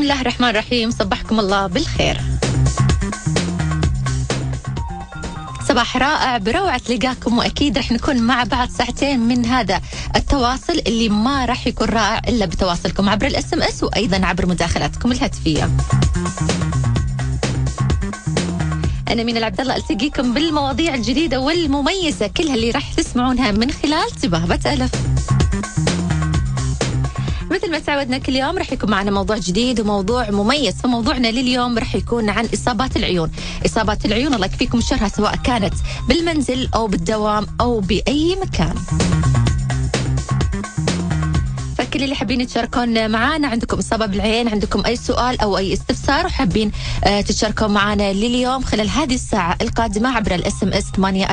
الله الرحمن الرحيم صبحكم الله بالخير صباح رائع بروعة لقاكم وأكيد رح نكون مع بعض ساعتين من هذا التواصل اللي ما رح يكون رائع إلا بتواصلكم عبر الاس ام اس وأيضا عبر مداخلاتكم الهاتفية أنا من العبد الله ألتقيكم بالمواضيع الجديدة والمميزة كلها اللي راح تسمعونها من خلال تباهبة ألف مثل ما تعودنا كل يوم راح يكون معنا موضوع جديد وموضوع مميز فموضوعنا لليوم راح يكون عن إصابات العيون إصابات العيون الله يكفيكم شرها سواء كانت بالمنزل أو بالدوام أو بأي مكان كل اللي حابين يتشاركون معنا عندكم إصابة بالعين عندكم أي سؤال أو أي استفسار وحابين آه، تتشاركون معنا لليوم خلال هذه الساعة القادمة عبر الاس ام اس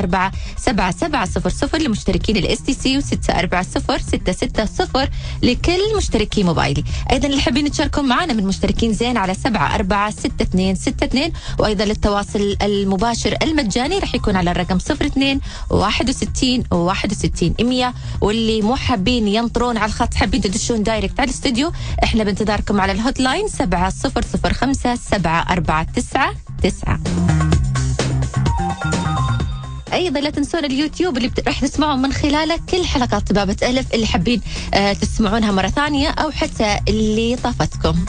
847700 لمشتركين الاس تي سي و640660 لكل مشتركي موبايلي أيضا اللي حابين تشاركون معنا من مشتركين زين على 746262 وأيضا للتواصل المباشر المجاني راح يكون على الرقم 02 61 61 100 واللي مو حابين ينطرون على الخط حابين تدشون دايركت على الاستوديو احنا بانتظاركم على الهوت لاين 7005 749 ايضا لا تنسون اليوتيوب اللي بت... راح تسمعون من خلاله كل حلقات طبابه الف اللي حابين آه تسمعونها مره ثانيه او حتى اللي طافتكم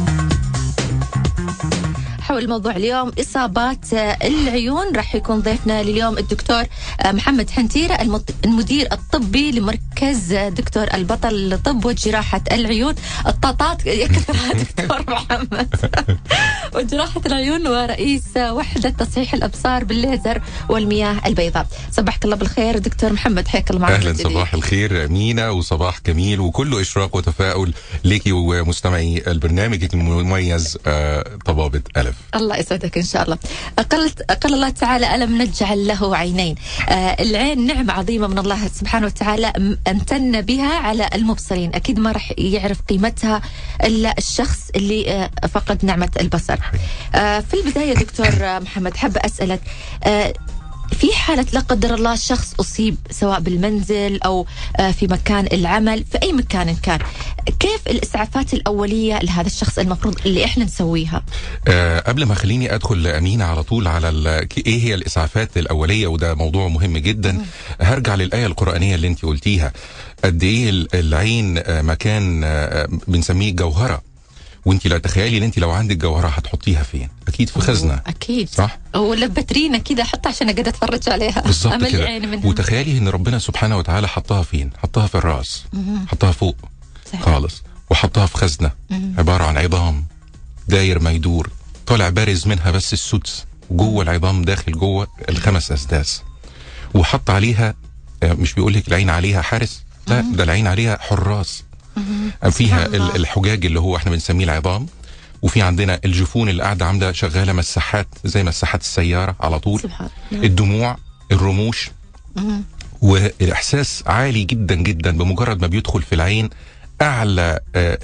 حول موضوع اليوم إصابات العيون راح يكون ضيفنا لليوم الدكتور محمد حنتيرة المدير الطبي لمركز دكتور البطل لطب وجراحة العيون الطاطات يكثرها دكتور محمد وجراحة العيون ورئيس وحدة تصحيح الأبصار بالليزر والمياه البيضاء صبحك الله بالخير دكتور محمد حياك الله معنا أهلا صباح الخير أمينة وصباح جميل وكله إشراق وتفاؤل لك ومستمعي البرنامج المميز طبابة ألف الله يسعدك ان شاء الله قلت قال الله تعالى الم نجعل له عينين آه العين نعمه عظيمه من الله سبحانه وتعالى امتن بها على المبصرين اكيد ما راح يعرف قيمتها الا الشخص اللي آه فقد نعمه البصر آه في البدايه دكتور محمد حابه اسالك آه في حالة لا قدر الله شخص أصيب سواء بالمنزل أو في مكان العمل في أي مكان كان كيف الإسعافات الأولية لهذا الشخص المفروض اللي إحنا نسويها أه قبل ما خليني أدخل أمينة على طول على إيه هي الإسعافات الأولية وده موضوع مهم جدا م. هرجع للآية القرآنية اللي أنت قلتيها قد إيه العين مكان بنسميه جوهرة وانت لا تخيلي ان انت لو عندك جوهره هتحطيها فين اكيد في خزنه اكيد صح ولا باترينا كده حتى عشان اقعد اتفرج عليها بالظبط كده وتخيلي ان ربنا سبحانه وتعالى حطها فين حطها في الراس مم. حطها فوق صحيح. خالص وحطها في خزنه مم. عباره عن عظام داير ما يدور طالع بارز منها بس السدس وجوه العظام داخل جوه الخمس اسداس وحط عليها مش بيقول لك العين عليها حارس لا ده العين عليها حراس فيها الحجاج اللي هو احنا بنسميه العظام وفي عندنا الجفون اللي قاعده عامله شغاله مساحات زي مساحات السياره على طول سبحان الدموع الرموش مم. والاحساس عالي جدا جدا بمجرد ما بيدخل في العين اعلى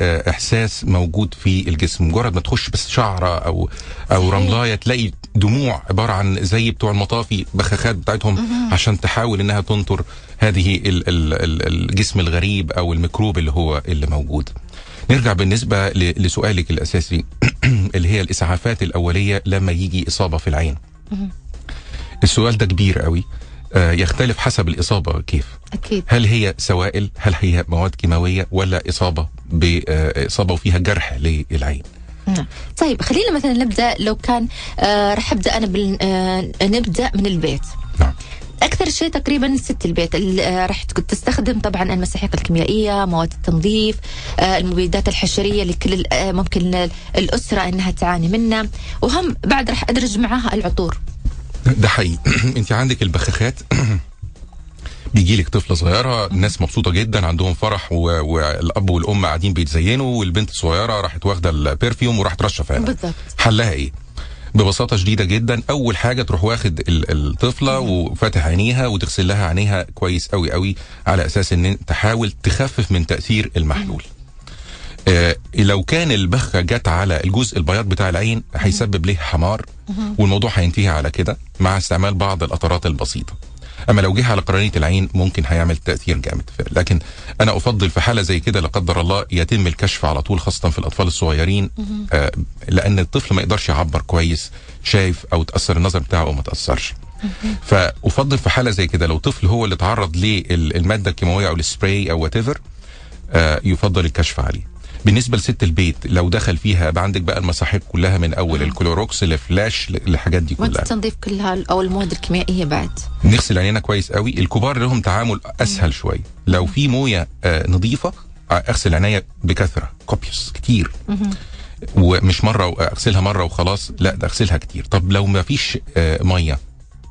احساس موجود في الجسم مجرد ما تخش بس شعره او او رملايه تلاقي دموع عباره عن زي بتوع المطافي بخاخات بتاعتهم مم. عشان تحاول انها تنطر هذه ال ال ال الجسم الغريب او الميكروب اللي هو اللي موجود نرجع بالنسبه لسؤالك الاساسي اللي هي الاسعافات الاوليه لما يجي اصابه في العين مم. السؤال ده كبير قوي يختلف حسب الإصابة كيف أكيد هل هي سوائل هل هي مواد كيماوية ولا إصابة بإصابة وفيها جرح للعين نعم طيب خلينا مثلا نبدأ لو كان آه رح أبدأ أنا بال... آه نبدأ من البيت نعم اكثر شيء تقريبا ست البيت راح تستخدم طبعا المساحيق الكيميائيه مواد التنظيف المبيدات الحشريه لكل ممكن الاسره انها تعاني منها وهم بعد راح ادرج معاها العطور ده حقيقي انت عندك البخاخات بيجي لك طفله صغيره الناس مبسوطه جدا عندهم فرح والاب والام قاعدين بيتزينوا والبنت الصغيره راحت واخده البرفيوم وراحت رشه عينها بالضبط حلها ايه ببساطه شديده جدا اول حاجه تروح واخد الطفله وفاتح عينيها وتغسل لها عينيها كويس قوي قوي على اساس ان تحاول تخفف من تاثير المحلول آه لو كان البخه جت على الجزء البياض بتاع العين هيسبب له حمار والموضوع هينتهي على كده مع استعمال بعض القطرات البسيطه اما لو جه على قرنيه العين ممكن هيعمل تاثير جامد لكن انا افضل في حاله زي كده لا قدر الله يتم الكشف على طول خاصه في الاطفال الصغيرين آه لان الطفل ما يقدرش يعبر كويس شايف او تاثر النظر بتاعه او ما تاثرش فافضل في حاله زي كده لو طفل هو اللي تعرض للماده الكيماويه او السبراي او وات ايفر آه يفضل الكشف عليه بالنسبه لست البيت لو دخل فيها بقى عندك بقى المصاحب كلها من اول الكلوروكس لفلاش للحاجات دي كلها والتنظيف كلها او المواد الكيميائيه بعد نغسل عينينا كويس قوي الكبار لهم تعامل اسهل شويه لو في مويه آه نظيفه آه، اغسل عينيا بكثره كوبيوس كتير ومش مره اغسلها مره وخلاص لا ده اغسلها كتير طب لو ما فيش آه ميه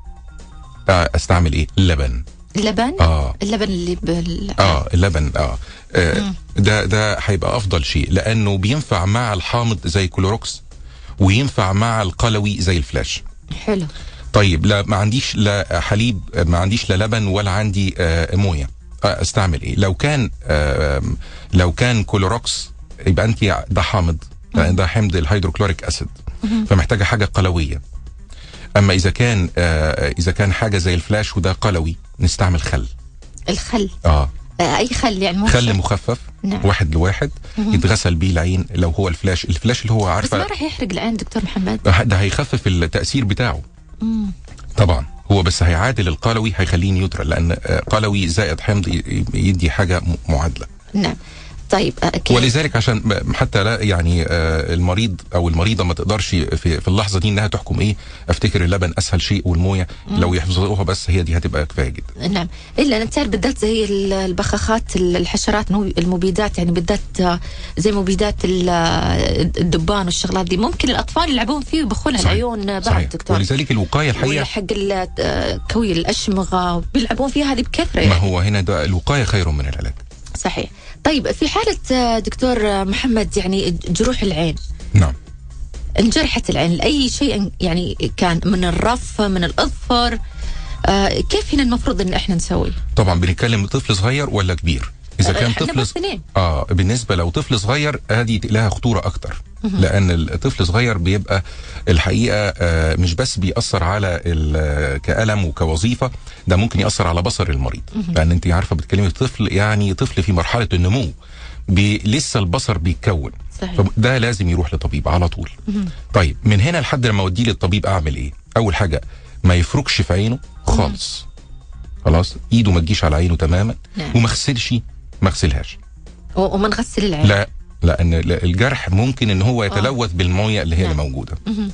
آه استعمل ايه لبن اللبن اه اللبن اللي بال اه اللبن اه, آه ده ده هيبقى افضل شيء لانه بينفع مع الحامض زي كلوروكس وينفع مع القلوي زي الفلاش حلو طيب لا ما عنديش لا حليب ما عنديش لا لبن ولا عندي آه مويه آه استعمل ايه لو كان آه لو كان كلوروكس يبقى انت ده حامض لان ده حمض الهيدروكلوريك اسيد فمحتاجه حاجه قلويه اما اذا كان آه اذا كان حاجه زي الفلاش وده قلوي نستعمل خل الخل اه آه، اي خل يعني مو خل شرط. مخفف نعم. واحد لواحد يتغسل بيه العين لو هو الفلاش الفلاش اللي هو بس ما عارفه راح يحرق العين دكتور محمد ده هيخفف التاثير بتاعه مم. طبعا هو بس هيعادل القلوي هيخليه نيوترال لان آه، قلوي زائد حمض ي- يدي حاجه م- معادله نعم طيب آه، أكيد. ولذلك عشان م- حتى لا يعني آه، المريض او المريضه ما تقدرش في, في اللحظه دي انها تحكم ايه افتكر اللبن اسهل شيء والمويه لو يحفظوها بس هي دي هتبقى كفايه جدا نعم الا انت تعرف بالذات زي ال- البخاخات ال- الحشرات مو- المبيدات يعني بالذات آه، زي مبيدات ال- آه، الدبان والشغلات دي ممكن الاطفال يلعبون فيه ويبخون صحيح. العيون آه، بعد صحيح دكتور ولذلك الوقايه الحقيقه وحق ال- آه، كوي الاشمغه بيلعبون فيها هذه بكثره ما يعني هو هنا ده الوقايه خير من العلاج صحيح طيب في حاله آه، دكتور آه، محمد يعني جروح العين نعم انجرحت العين لاي شيء يعني كان من الرف من الاظفر آه، كيف هنا المفروض ان احنا نسوي؟ طبعا بنتكلم طفل صغير ولا كبير اذا كان احنا طفل سنين اه بالنسبه لو طفل صغير هذه لها خطوره اكتر لان الطفل صغير بيبقى الحقيقه آه مش بس بيأثر على ال- كألم وكوظيفه ده ممكن يأثر على بصر المريض لان انت عارفه بتكلمي طفل يعني طفل في مرحله النمو بي لسه البصر بيتكون صحيح. فده لازم يروح لطبيب على طول طيب من هنا لحد لما اوديه للطبيب اعمل ايه اول حاجه ما يفركش في عينه خالص خلاص ايده ما تجيش على عينه تماما نعم. وما اغسلش ما اغسلهاش و- وما نغسل العين لا لان ال- الجرح ممكن ان هو يتلوث بالميه اللي هي اللي موجوده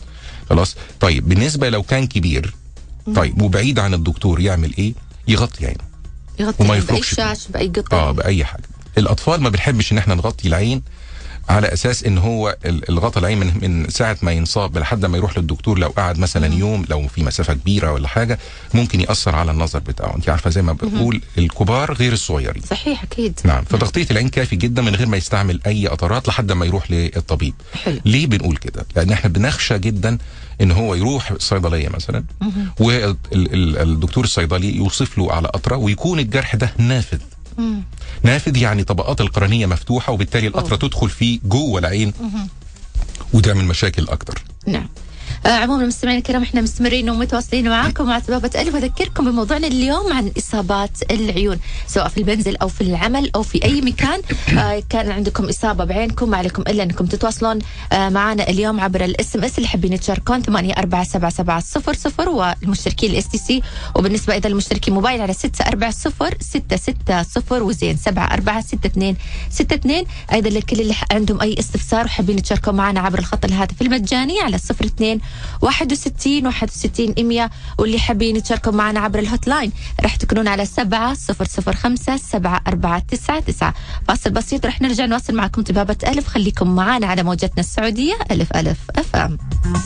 خلاص طيب بالنسبه لو كان كبير طيب وبعيد عن الدكتور يعمل ايه يغطي عينه يغطي وما العين باي يفركش فيه. شاش باي قطع اه باي حاجه الاطفال ما بنحبش ان احنا نغطي العين على اساس ان هو ال- الغطا العين من, من ساعه ما ينصاب لحد ما يروح للدكتور لو قعد مثلا يوم لو في مسافه كبيره ولا حاجه ممكن ياثر على النظر بتاعه انت عارفه زي ما بقول الكبار غير الصغيرين صحيح اكيد نعم فتغطيه العين كافي جدا من غير ما يستعمل اي قطرات لحد ما يروح للطبيب حلو. ليه بنقول كده لان احنا بنخشى جدا ان هو يروح الصيدليه مثلا والدكتور الصيدلي يوصف له على قطره ويكون الجرح ده نافذ مم. نافذ يعني طبقات القرنيه مفتوحه وبالتالي القطره أوه. تدخل فيه جوه العين وتعمل مشاكل اكتر نعم آه عموما المستمعين الكرام احنا مستمرين ومتواصلين معاكم مع سبابة ألف وأذكركم بموضوعنا اليوم عن إصابات العيون سواء في المنزل أو في العمل أو في أي مكان آه كان عندكم إصابة بعينكم ما عليكم إلا أنكم تتواصلون آه معنا اليوم عبر الاس ام اس اللي حابين تشاركون 847700 والمشتركين الاس تي سي وبالنسبة إذا المشتركين موبايل على 640 660 وزين 7462 62 أيضا لكل اللي عندهم أي استفسار وحابين تشاركوا معنا عبر الخط الهاتف المجاني على 02 61 61 100 واللي حابين تشاركوا معنا عبر الهوت لاين راح تكونون على 7 005 7499 فاصل بسيط راح نرجع نواصل معكم طبابة ألف خليكم معنا على موجتنا السعودية ألف ألف أف أم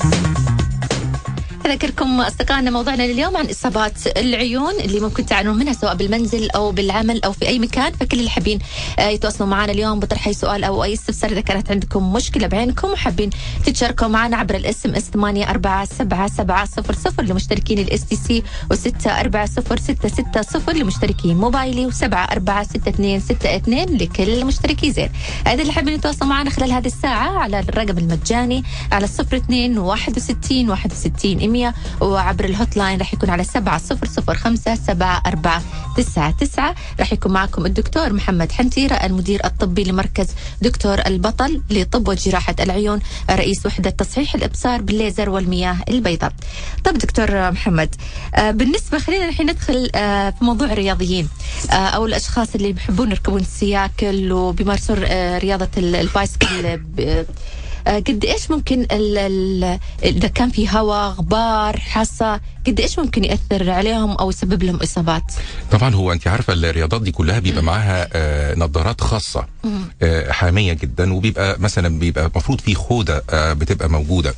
أذكركم أصدقائنا موضوعنا اليوم عن إصابات العيون اللي ممكن تعانون منها سواء بالمنزل أو بالعمل أو في أي مكان فكل اللي حابين آه، يتواصلوا معنا اليوم بطرح أي سؤال أو أي استفسار إذا كانت عندكم مشكلة بعينكم وحابين تتشاركوا معنا عبر الاس ام اس 847700 لمشتركين الاس تي سي و640660 لمشتركين موبايلي و746262 لكل مشتركي زين هذا اللي حابين يتواصلوا معنا خلال هذه الساعة على الرقم المجاني على 02 61 61 100 700 وعبر الهوت لاين راح يكون على 7005 7499 راح يكون معكم الدكتور محمد حنتيرة المدير الطبي لمركز دكتور البطل لطب وجراحة العيون رئيس وحدة تصحيح الإبصار بالليزر والمياه البيضاء طب دكتور محمد آه، بالنسبة خلينا الحين ندخل آه، في موضوع الرياضيين آه، أو الأشخاص اللي بيحبون يركبون السياكل وبيمارسون آه، رياضة ال- البايسكل ب- آه، قد ايش ممكن ال- ال- اذا كان في هواء غبار حصى قد ايش ممكن ياثر عليهم او يسبب لهم اصابات طبعا هو انت عارفه الرياضات دي كلها بيبقى معاها آه، نظارات خاصه آه، حاميه جدا وبيبقى مثلا بيبقى المفروض في خوذه آه، بتبقى موجوده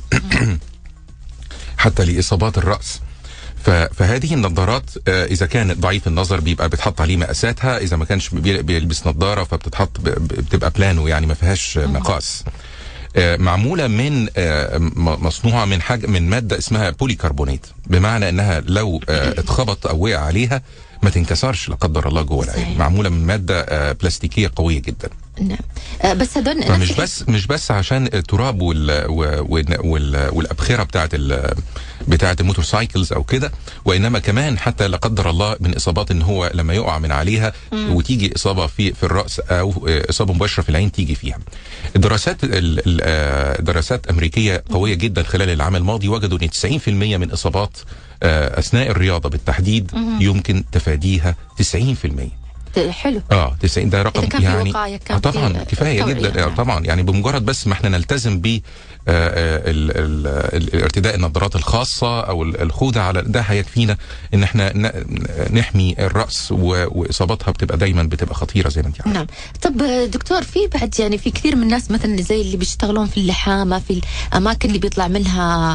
حتى لاصابات الراس ف- فهذه النظارات آه، اذا كان ضعيف النظر بيبقى بتحط عليه مقاساتها اذا ما كانش بي- بيلبس نظاره فبتتحط ب- ب- بتبقى بلانو يعني ما فيهاش آه، مقاس آه، معموله من آه، م- مصنوعه من حاجه من ماده اسمها بوليكربونات بمعنى انها لو آه، اتخبط او وقع عليها ما تنكسرش لا قدر الله جوه العين صحيح. معموله من ماده آه، بلاستيكيه قويه جدا نعم آه، بس هذول فمش نفس بس مش بس عشان التراب وال وال وال والابخره بتاعت ال بتاعت الموتور سايكلز او كده وانما كمان حتى لا قدر الله من اصابات ان هو لما يقع من عليها وتيجي اصابه في في الراس او اصابه مباشره في العين تيجي فيها. الدراسات ال- ال- آه، دراسات امريكيه قويه جدا خلال العام الماضي وجدوا ان 90% من اصابات آه، اثناء الرياضه بالتحديد يمكن تفاديها 90%. حلو اه 90 ده رقم إذا كان في يعني وقاية، كان آه طبعا في كفايه توعية، جدا آه نعم. طبعا يعني بمجرد بس ما احنا نلتزم ب آه، آه، ال- ال- ال- الارتداء النظارات الخاصه او ال- الخوذه على ده هيكفينا ان احنا ن- نحمي الراس و- واصاباتها بتبقى دايما بتبقى خطيره زي ما انت عارفه نعم طب آه، دكتور في بعد يعني في كثير من الناس مثلا زي اللي بيشتغلون في اللحامه في الاماكن اللي بيطلع منها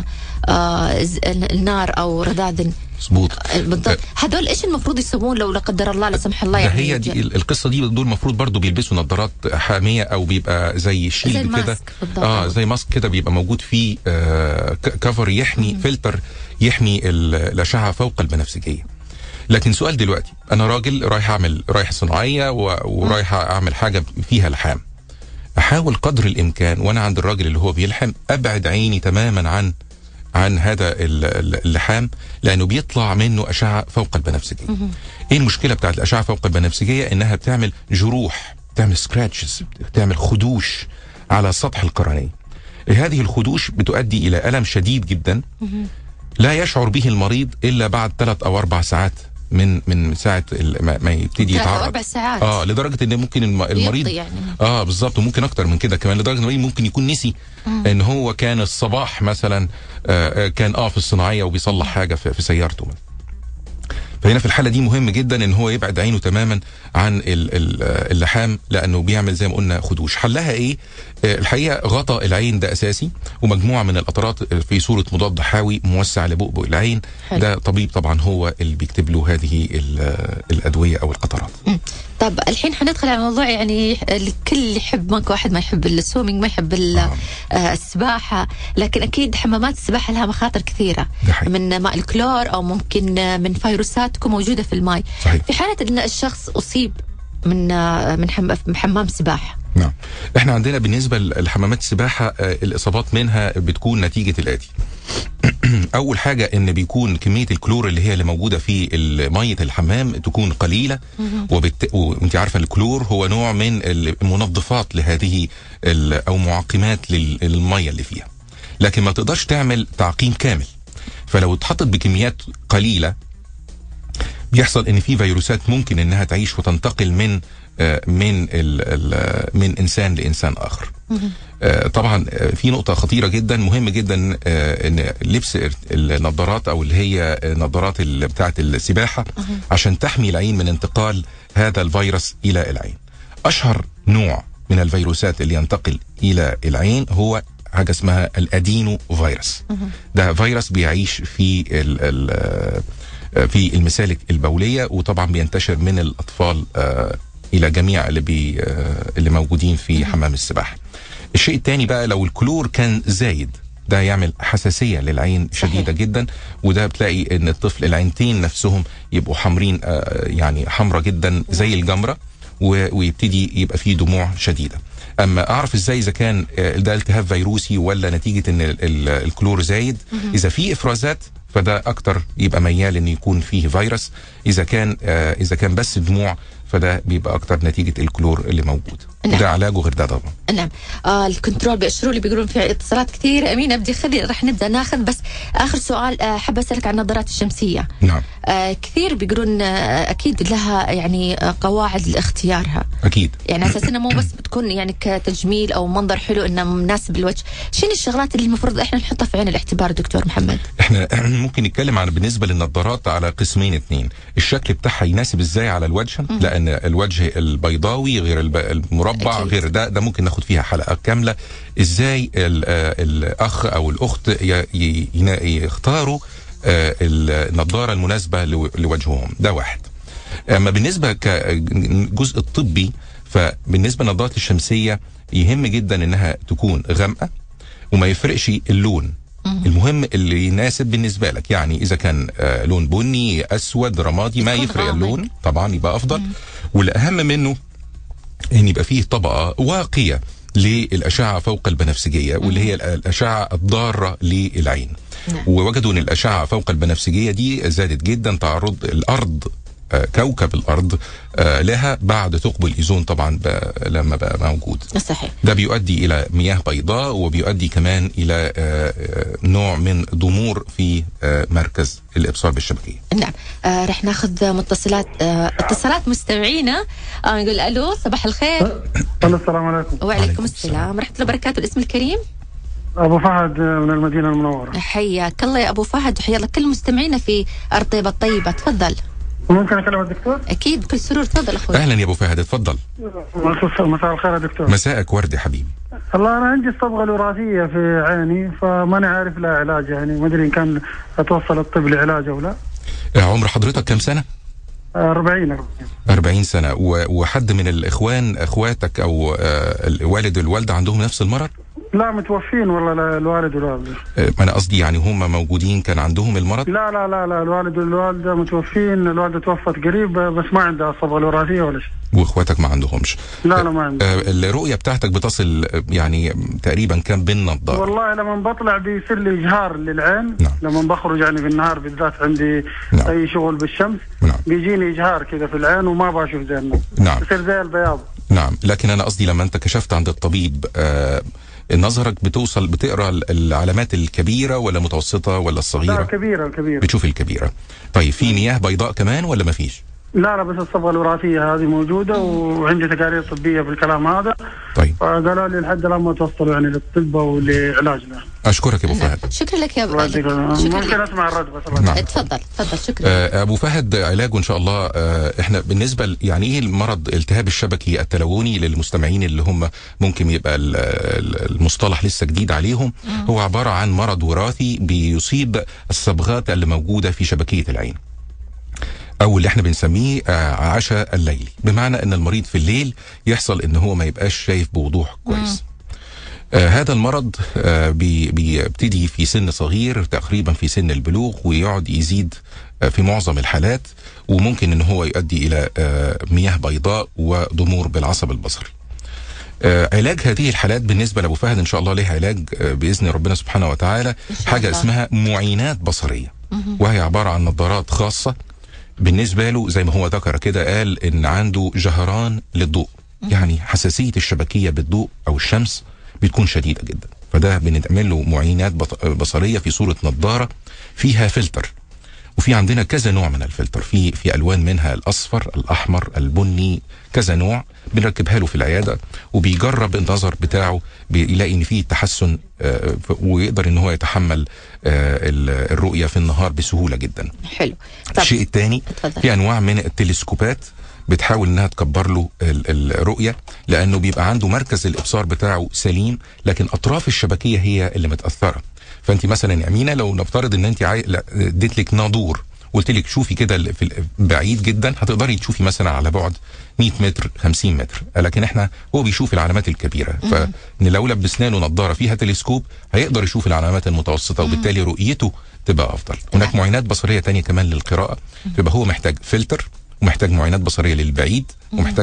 آه ز- النار او رذاذ مظبوط آه، بالضبط هذول ايش المفروض يسوون لو لا قدر الله لا سمح الله ده يعني هي دي ال- القصه دي دول المفروض برضو بيلبسوا نظارات حاميه او بيبقى زي زي شيلد كده الماسك بالضبط. اه زي ماسك كده بيبقى موجود فيه آه ك- كفر يحمي فلتر يحمي ال- الاشعه فوق البنفسجيه لكن سؤال دلوقتي انا راجل رايح اعمل رايح صناعيه و- ورايح اعمل حاجه فيها لحام احاول قدر الامكان وانا عند الراجل اللي هو بيلحم ابعد عيني تماما عن عن هذا ال- ال- اللحام لانه بيطلع منه اشعه فوق البنفسجيه. ايه المشكله بتاعت الاشعه فوق البنفسجيه؟ انها بتعمل جروح، بتعمل سكراتشز، بتعمل خدوش على سطح القرنيه. هذه الخدوش بتؤدي الى الم شديد جدا لا يشعر به المريض الا بعد ثلاث او اربع ساعات من من ساعه ال- ما, ما يبتدي ثلاث أو يتعرض أربع ساعات. اه لدرجه ان ممكن الم- المريض يعني. اه بالظبط وممكن اكتر من كده كمان لدرجه ان المريض ممكن يكون نسي ان هو كان الصباح مثلا آه آه، كان اه في الصناعيه وبيصلح حاجه في, في سيارته مثلا. فهنا في الحاله دي مهم جدا ان هو يبعد عينه تماما عن ال- ال- آه، اللحام لانه بيعمل زي ما قلنا خدوش حلها ايه آه، الحقيقه غطاء العين ده اساسي ومجموعه من القطرات في صوره مضاد حيوي موسع لبؤبؤ العين حلو. ده طبيب طبعا هو اللي بيكتب له هذه ال- آه، الادويه او القطرات مم. طب الحين حندخل على موضوع يعني الكل يحب ماكو واحد ما يحب السويمنج ما يحب ال- آه، السباحه لكن اكيد حمامات السباحه لها مخاطر كثيره ده حقيقي. من ماء الكلور او ممكن آه، من فيروسات تكون موجوده في الماء صحيح. في حاله ان الشخص اصيب من آه، من حم- من حمام سباحه نعم احنا عندنا بالنسبه لحمامات السباحه آه، الاصابات منها بتكون نتيجه الاتي اول حاجه ان بيكون كميه الكلور اللي هي اللي موجوده في ال- ميه الحمام تكون قليله وبت... وانت عارفه الكلور هو نوع من المنظفات لهذه ال... او معقمات لل- للميه اللي فيها لكن ما تقدرش تعمل تعقيم كامل فلو اتحطت بكميات قليله بيحصل ان في فيروسات ممكن انها تعيش وتنتقل من آه، من ال ال من انسان لانسان اخر. آه، طبعا آه، في نقطه خطيره جدا مهم جدا آه، ان لبس النظارات او اللي هي النظارات اللي بتاعه السباحه عشان تحمي العين من انتقال هذا الفيروس الى العين. اشهر نوع من الفيروسات اللي ينتقل الى العين هو حاجه اسمها الادينو فيروس. ده فيروس بيعيش في ال ال في المسالك البوليه وطبعا بينتشر من الاطفال آه، الى جميع اللي بي آه، اللي موجودين في حمام السباحه. الشيء الثاني بقى لو الكلور كان زايد ده يعمل حساسيه للعين صحيح. شديده جدا وده بتلاقي ان الطفل العينتين نفسهم يبقوا حمرين آه، يعني حمرة جدا زي الجمره و- ويبتدي يبقى فيه دموع شديده. اما اعرف ازاي اذا كان آه، ده التهاب فيروسي ولا نتيجه ان ال- ال- الكلور زايد اذا في افرازات فده اكتر يبقى ميال ان يكون فيه فيروس اذا كان آه، اذا كان بس دموع فده بيبقى اكتر نتيجه الكلور اللي موجود نعم. ده علاجه غير ده طبعا نعم آه الكنترول بيأشروا لي بيقولون في اتصالات كثير امين بدي خلي رح نبدا ناخذ بس اخر سؤال آه حابه اسالك عن النظارات الشمسيه نعم آه كثير بيقولون آه اكيد لها يعني آه قواعد لاختيارها اكيد يعني اساس انها مو بس بتكون يعني كتجميل او منظر حلو انه مناسب للوجه شنو الشغلات اللي المفروض احنا نحطها في عين الاعتبار دكتور محمد احنا ممكن نتكلم عن بالنسبه للنظارات على قسمين اتنين الشكل بتاعها يناسب ازاي على الوجه لان الوجه البيضاوي غير الب- المربع أكيد. غير ده ده ممكن ناخد فيها حلقه كامله ازاي ال- آه، الاخ او الاخت ي- ي- ينا- يختاروا آه، النظاره المناسبه لو- لوجههم ده واحد اما بالنسبه كجزء الطبي فبالنسبه للنظارات الشمسيه يهم جدا انها تكون غامقه وما يفرقش اللون المهم اللي يناسب بالنسبه لك يعني اذا كان آه لون بني اسود رمادي ما يكون يفرق غامق. اللون طبعا يبقى افضل والاهم منه ان يبقى فيه طبقه واقيه للاشعه فوق البنفسجيه واللي هي الاشعه الضاره للعين نعم. ووجدوا ان الاشعه فوق البنفسجيه دي زادت جدا تعرض الارض آه، كوكب الارض آه، لها بعد ثقب الايزون طبعا ب- لما بقى موجود صحيح ده بيؤدي الى مياه بيضاء وبيؤدي كمان الى آه، آه، نوع من ضمور في آه، مركز الابصار بالشبكيه نعم آه رح ناخذ متصلات آه اتصالات مستمعينا آه نقول الو صباح الخير الو السلام عليكم وعليكم وعليكم السلام ورحمه الله وبركاته الاسم الكريم ابو فهد من المدينه المنوره حياك الله يا ابو فهد وحيا الله كل مستمعينا في ارطيبه الطيبه تفضل ممكن اكلم الدكتور؟ اكيد بكل سرور تفضل اخوي اهلا يا ابو فهد اتفضل مساء الخير يا دكتور مساءك ورد يا حبيبي والله انا عندي الصبغه الوراثيه في عيني فماني عارف لها علاج يعني ما ادري ان كان اتوصل الطب لعلاج او لا آه، عمر حضرتك كم سنه 40 40 40 سنه و- وحد من الاخوان اخواتك او آه، الوالد والوالده عندهم نفس المرض لا متوفين والله لا الوالد والوالده آه، انا قصدي يعني هم موجودين كان عندهم المرض لا لا لا لا الوالد والوالده متوفين الوالده توفت قريب بس ما عندها الصبغه الوراثيه ولا شيء واخواتك ما عندهمش لا لا ما عندها آه، الرؤيه بتاعتك بتصل آه، يعني تقريبا كام بالنظاره والله لما بطلع بيصير لي اجهار للعين نعم. لما بخرج يعني بالنهار بالذات عندي نعم. اي شغل بالشمس نعم. بيجيني اجهار كذا في العين وما بشوف زين نعم. يصير زي البياض نعم لكن انا قصدي لما انت كشفت عند الطبيب آه نظرك بتوصل بتقرا ال- العلامات الكبيره ولا متوسطه ولا لا الصغيره كبيره كبيره بتشوف الكبيره طيب في مياه بيضاء كمان ولا ما فيش لا لا بس الصبغه الوراثيه هذه موجوده وعندي تقارير طبيه في الكلام هذا طيب فقالوا لي لحد الان ما توصلوا يعني للطب ولعلاج له اشكرك يا ابو فهد شكرا لك يا ابو الله يعطيك العافية. شكرا ممكن لك. اسمع الرد بس الله نعم. تفضل تفضل شكرا آه، ابو فهد علاجه ان شاء الله آه، احنا بالنسبه ل- يعني ايه المرض التهاب الشبكي التلوني للمستمعين اللي هم ممكن يبقى ال- ال- المصطلح لسه جديد عليهم هو عباره عن مرض وراثي بيصيب الصبغات اللي موجوده في شبكيه العين او اللي احنا بنسميه آه، عشاء الليلي بمعنى ان المريض في الليل يحصل ان هو ما يبقاش شايف بوضوح كويس آه هذا المرض آه بي- بيبتدي في سن صغير تقريبا في سن البلوغ ويقعد يزيد آه في معظم الحالات وممكن ان هو يؤدي الى آه مياه بيضاء وضمور بالعصب البصري. آه علاج هذه الحالات بالنسبه لابو فهد ان شاء الله له علاج آه باذن ربنا سبحانه وتعالى شاء حاجه الله. اسمها معينات بصريه وهي عباره عن نظارات خاصه بالنسبه له زي ما هو ذكر كده قال ان عنده جهران للضوء يعني حساسيه الشبكيه بالضوء او الشمس بتكون شديده جدا فده بنعمل له معينات بط- بصريه في صوره نظاره فيها فلتر وفي عندنا كذا نوع من الفلتر في في الوان منها الاصفر الاحمر البني كذا نوع بنركبها له في العياده وبيجرب النظر بتاعه بيلاقي ان فيه تحسن آه، ف- ويقدر ان هو يتحمل آه، ال- الرؤيه في النهار بسهوله جدا حلو طب الشيء الثاني اتفضل. في انواع من التلسكوبات بتحاول انها تكبر له ال- الرؤيه لانه بيبقى عنده مركز الابصار بتاعه سليم لكن اطراف الشبكيه هي اللي متاثره فانت مثلا يا امينه لو نفترض ان انت عاي... لا، اديت لك ناظور قلت لك شوفي كده ال- في ال- بعيد جدا هتقدري تشوفي مثلا على بعد 100 متر 50 متر لكن احنا هو بيشوف العلامات الكبيره فان لو لبسنا له نظاره فيها تلسكوب هيقدر يشوف العلامات المتوسطه وبالتالي رؤيته تبقى افضل هناك معينات بصريه تانية كمان للقراءه يبقى هو محتاج فلتر ومحتاج معينات بصريه للبعيد ومحتاج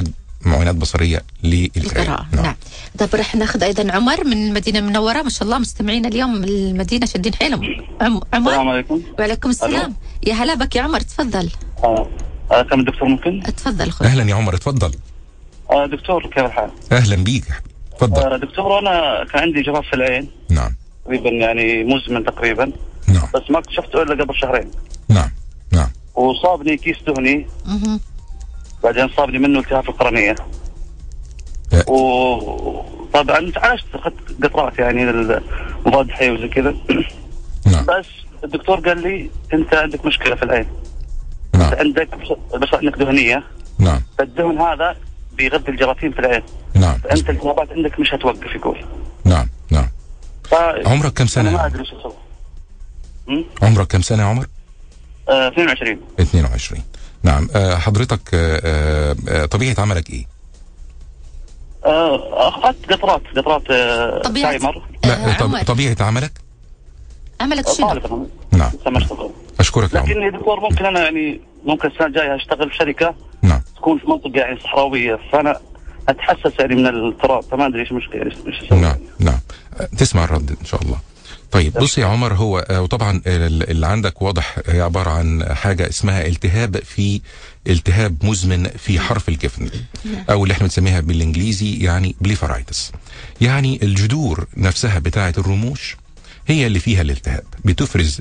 معينات بصريه للقراءه القراءة نعم طيب رح ناخذ ايضا عمر من المدينه المنوره ما شاء الله مستمعين اليوم المدينه شادين حيلهم عم... السلام عمر عليكم وعليكم السلام ألو. يا هلا بك يا عمر تفضل آه. آه، كم الدكتور ممكن؟ تفضل اخوي اهلا يا عمر اتفضل آه دكتور كيف الحال؟ اهلا بيك يا حبيبي اتفضل آه دكتور انا كان عندي جراف في العين نعم تقريبا يعني مزمن تقريبا نعم بس ما اكتشفته الا قبل شهرين نعم نعم وصابني كيس دهني مهم. بعدين صابني منه التهاب في القرنيه آه. وطبعا عالجت اخذت قطرات يعني مضاد حيوي وزي كذا نعم بس الدكتور قال لي انت عندك مشكله في العين نعم عندك بس عندك دهنيه نعم فالدهن هذا بيغذي الجراثيم في العين نعم فانت الالتهابات عندك مش هتوقف يقول نعم نعم ف... عمرك كم انا ما سنه ادري شو اسوي أمم؟ عمرك كم سنه يا عمر آه 22 22 نعم آه، حضرتك آه، آه، آه، طبيعه عملك ايه آه، اخذت قطرات قطرات آه، طبيعة- تايمر لا آه، طب عمر. طبيعه عملك عملك شنو؟ طالب أنا. نعم لسه ما اشتغل اشكرك يا لكن عمر يا دكتور ممكن انا يعني ممكن السنه الجايه اشتغل في شركه نعم تكون في منطقه يعني صحراويه فانا اتحسس يعني من التراب فما ادري ايش مشكله ايش إيش اسوي نعم نعم آه، تسمع الرد ان شاء الله طيب بص يا عمر هو آه، وطبعا ال- اللي عندك واضح هي عباره عن حاجه اسمها التهاب في التهاب مزمن في حرف الجفن او اللي احنا بنسميها بالانجليزي يعني بليفرايتس يعني الجذور نفسها بتاعه الرموش هي اللي فيها الالتهاب بتفرز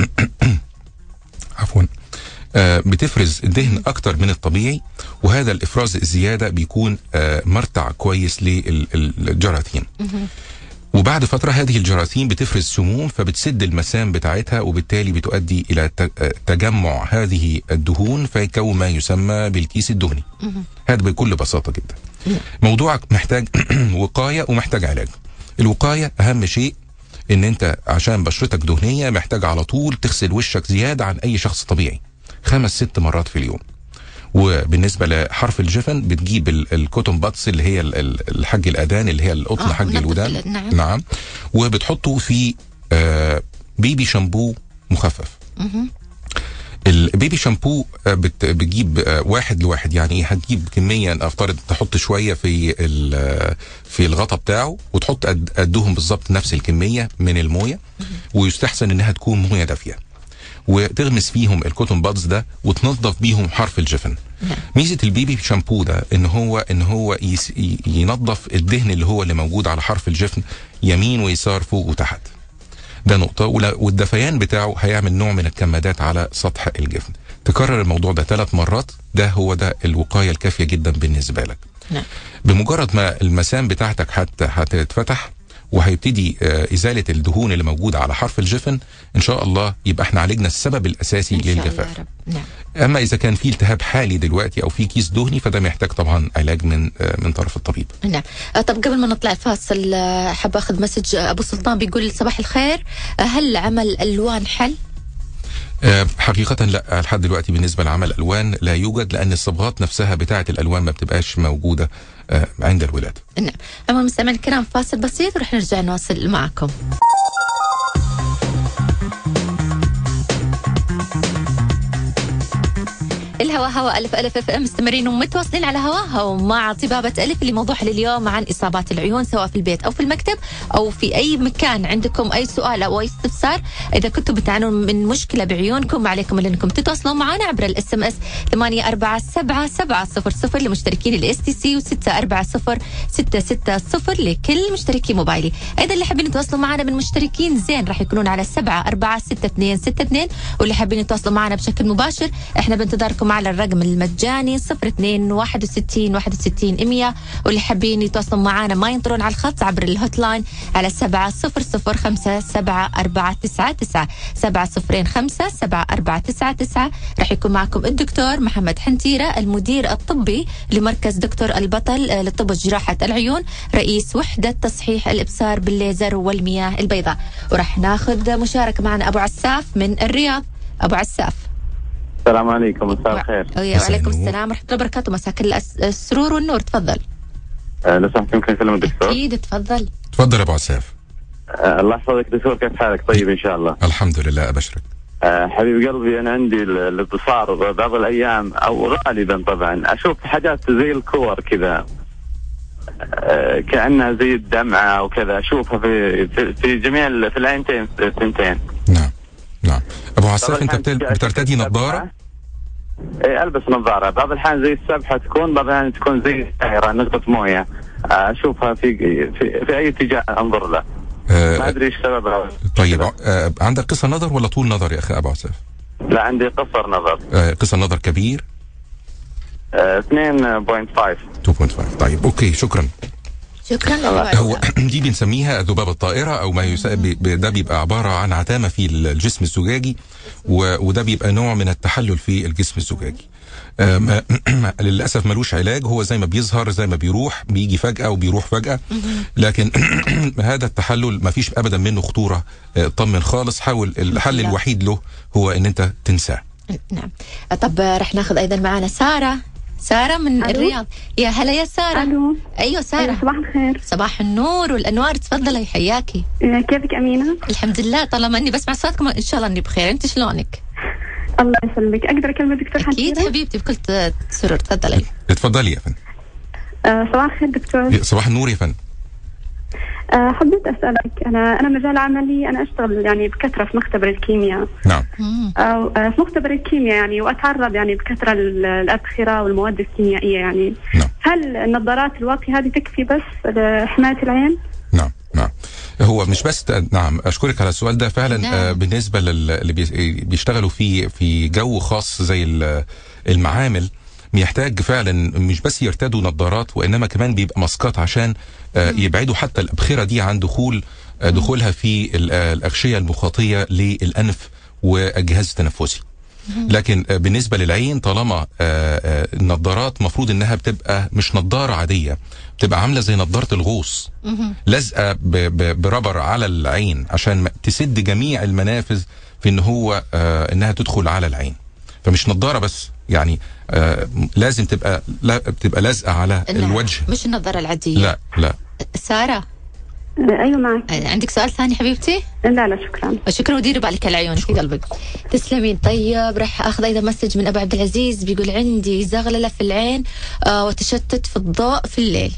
عفوا آه، بتفرز دهن اكتر من الطبيعي وهذا الافراز الزياده بيكون آه، مرتع كويس للجراثيم وبعد فترة هذه الجراثيم بتفرز سموم فبتسد المسام بتاعتها وبالتالي بتؤدي إلى ت- آه، تجمع هذه الدهون فيكون ما يسمى بالكيس الدهني هذا بكل بساطة جدا موضوعك محتاج وقاية ومحتاج علاج الوقاية أهم شيء ان انت عشان بشرتك دهنية محتاج على طول تغسل وشك زيادة عن اي شخص طبيعي خمس ست مرات في اليوم وبالنسبه لحرف الجفن بتجيب ال- الكوتون باتس اللي هي ال- ال- الحج الاذان اللي هي القطن آه، حج منطقة الودان ال- نعم. نعم وبتحطه في آه بيبي شامبو مخفف مهم. البيبي شامبو آه، بت- بتجيب آه، واحد لواحد يعني إيه؟ هتجيب كميه افترض تحط شويه في ال- آه، في الغطا بتاعه وتحط قد- قدهم بالظبط نفس الكميه من المويه ويستحسن انها تكون مويه دافيه وتغمس فيهم الكوتون بادز ده وتنظف بيهم حرف الجفن نعم. ميزه البيبي شامبو ده ان هو ان هو يس ي- ينظف الدهن اللي هو اللي موجود على حرف الجفن يمين ويسار فوق وتحت ده نقطة ولا- والدفيان بتاعه هيعمل نوع من الكمادات على سطح الجفن تكرر الموضوع ده ثلاث مرات ده هو ده الوقاية الكافية جدا بالنسبة لك نعم. بمجرد ما المسام بتاعتك حتى هتتفتح وهيبتدي آه، إزالة الدهون اللي موجودة على حرف الجفن إن شاء الله يبقى احنا عالجنا السبب الأساسي إن شاء الله للجفاف يا رب نعم اما اذا كان في التهاب حالي دلوقتي او في كيس دهني فده محتاج طبعا علاج من آه، من طرف الطبيب نعم آه، طب قبل ما نطلع الفاصل آه، حاب اخذ مسج آه، ابو سلطان بيقول صباح الخير آه، هل عمل الوان حل؟ آه، حقيقة لا لحد دلوقتي بالنسبة لعمل الألوان لا يوجد لأن الصبغات نفسها بتاعة الألوان ما بتبقاش موجودة آه، عند الولادة نعم عموما المستمعين الكرام فاصل بسيط ورح نرجع نواصل معكم الهوا هوا ألف ألف اف ام مستمرين ومتواصلين على هواها ومع طبابة ألف اللي موضوع لليوم عن إصابات العيون سواء في البيت أو في المكتب أو في أي مكان عندكم أي سؤال أو أي استفسار إذا كنتم بتعانون من مشكلة بعيونكم ما عليكم إلا أنكم تتواصلوا معنا عبر الاس ام اس 847700 لمشتركين الاس تي سي و640 660 لكل مشتركي موبايلي أيضا اللي حابين يتواصلوا معنا من مشتركين زين راح يكونون على 746262 واللي حابين يتواصلوا معنا بشكل مباشر احنا بنتظركم على الرقم المجاني 02 61 61 100 واللي حابين يتواصلوا معنا ما ينطرون على الخط عبر الهوت لاين على 7005 7499 705 7499 راح يكون معكم الدكتور محمد حنتيرة المدير الطبي لمركز دكتور البطل آه، لطب جراحة العيون رئيس وحدة تصحيح الإبصار بالليزر والمياه البيضاء وراح ناخذ مشاركة معنا أبو عساف من الرياض أبو عساف السلام عليكم مساء الخير ويا- مساء وعليكم النور. السلام ورحمة الله وبركاته مساك الأس- السرور والنور تفضل آه، لو سمحت يمكن اكلم الدكتور أكيد تفضل تفضل يا ابو عساف آه، الله يحفظك دكتور كيف حالك طيب ان شاء الله الحمد لله ابشرك آه، حبيب قلبي انا عندي ال- الابصار بعض الايام او غالبا طبعا اشوف حاجات زي الكور كذا آه، كانها زي الدمعه وكذا اشوفها في في, في جميع ال- في العينتين الثنتين نعم نعم ابو عساف بعض انت الأحيان بتل- تجي بترتدي أشوف نظاره السبحة. ايه البس نظاره بعض الاحيان زي السبحه تكون بعض الاحيان تكون زي دائره نقطه مويه آه، اشوفها في في, في اي اتجاه انظر له ما آه ادري ايش سببها طيب آه عندك قصر نظر ولا طول نظر يا اخي ابو عساف لا عندي قصر نظر آه قصر نظر كبير آه، 2.5 2.5 طيب اوكي شكرا شكرا لك هو دي بنسميها الذبابة الطائرة أو ما يس... بي- بي- ده بيبقى عبارة عن عتامة في الجسم الزجاجي و... وده بيبقى نوع من التحلل في الجسم الزجاجي آم، للأسف ملوش علاج هو زي ما بيظهر زي ما بيروح بيجي فجأة وبيروح فجأة لكن هذا التحلل ما فيش أبدا منه خطورة آه، طمن خالص حاول الحل لا. الوحيد له هو أن أنت تنساه نعم طب رح ناخذ ايضا معنا ساره ساره من ألو؟ الرياض يا هلا يا ساره الو ايوه ساره أيوة، صباح الخير صباح النور والانوار تفضلي حياكي آه، كيفك امينه؟ الحمد لله طالما اني بسمع صوتكم ان شاء الله اني بخير انت شلونك الله يسلمك اقدر اكلم دكتور اكيد حكيرة؟ حبيبتي بكل ت- سرور تفضلي اتفضلي يا فندم آه، صباح الخير دكتور صباح النور يا فندم آه، حبيت اسالك انا انا مجال عملي انا اشتغل يعني بكثره في مختبر الكيمياء نعم مم. أو آه، في مختبر الكيمياء يعني واتعرض يعني بكثره للابخره والمواد الكيميائيه يعني نعم هل النظارات الواقيه هذه تكفي بس لحمايه العين؟ نعم نعم هو مش بس نعم اشكرك على السؤال ده فعلا نعم. آه بالنسبه للي بيشتغلوا في في جو خاص زي ال- المعامل بيحتاج فعلا مش بس يرتدوا نظارات وانما كمان بيبقى ماسكات عشان آه يبعدوا حتى الابخره دي عن دخول آه دخولها في ال- آه، الاغشيه المخاطيه للانف والجهاز التنفسي لكن آه، بالنسبه للعين طالما آه، آه، النظارات مفروض انها بتبقى مش نظاره عاديه بتبقى عامله زي نظاره الغوص مهم. لازقه ب- ب- بربر على العين عشان ما- تسد جميع المنافذ في ان هو آه انها تدخل على العين فمش نظاره بس يعني آه لازم تبقى لا بتبقى لازقه على نعم. الوجه مش النظاره العاديه لا لا ساره آه، ايوه معك آه، عندك سؤال ثاني حبيبتي لا لا شكرا شكرا وديري بالك على عيونك في قلبك تسلمين طيب راح اخذ ايضا مسج من ابو عبد العزيز بيقول عندي زغلله في العين آه وتشتت في الضوء في الليل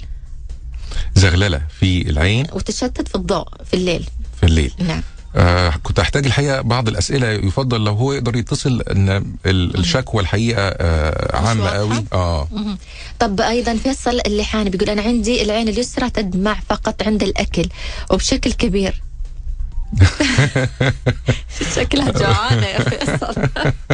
زغلله في العين وتشتت في الضوء في الليل في الليل نعم آه كنت احتاج الحقيقه بعض الاسئله يفضل لو هو يقدر يتصل ان ال- الشكوى الحقيقه آه عامه واضحة؟ قوي اه مهم. طب ايضا فيصل اللحاني بيقول انا عندي العين اليسرى تدمع فقط عند الاكل وبشكل كبير شكلها جوعانه يا فيصل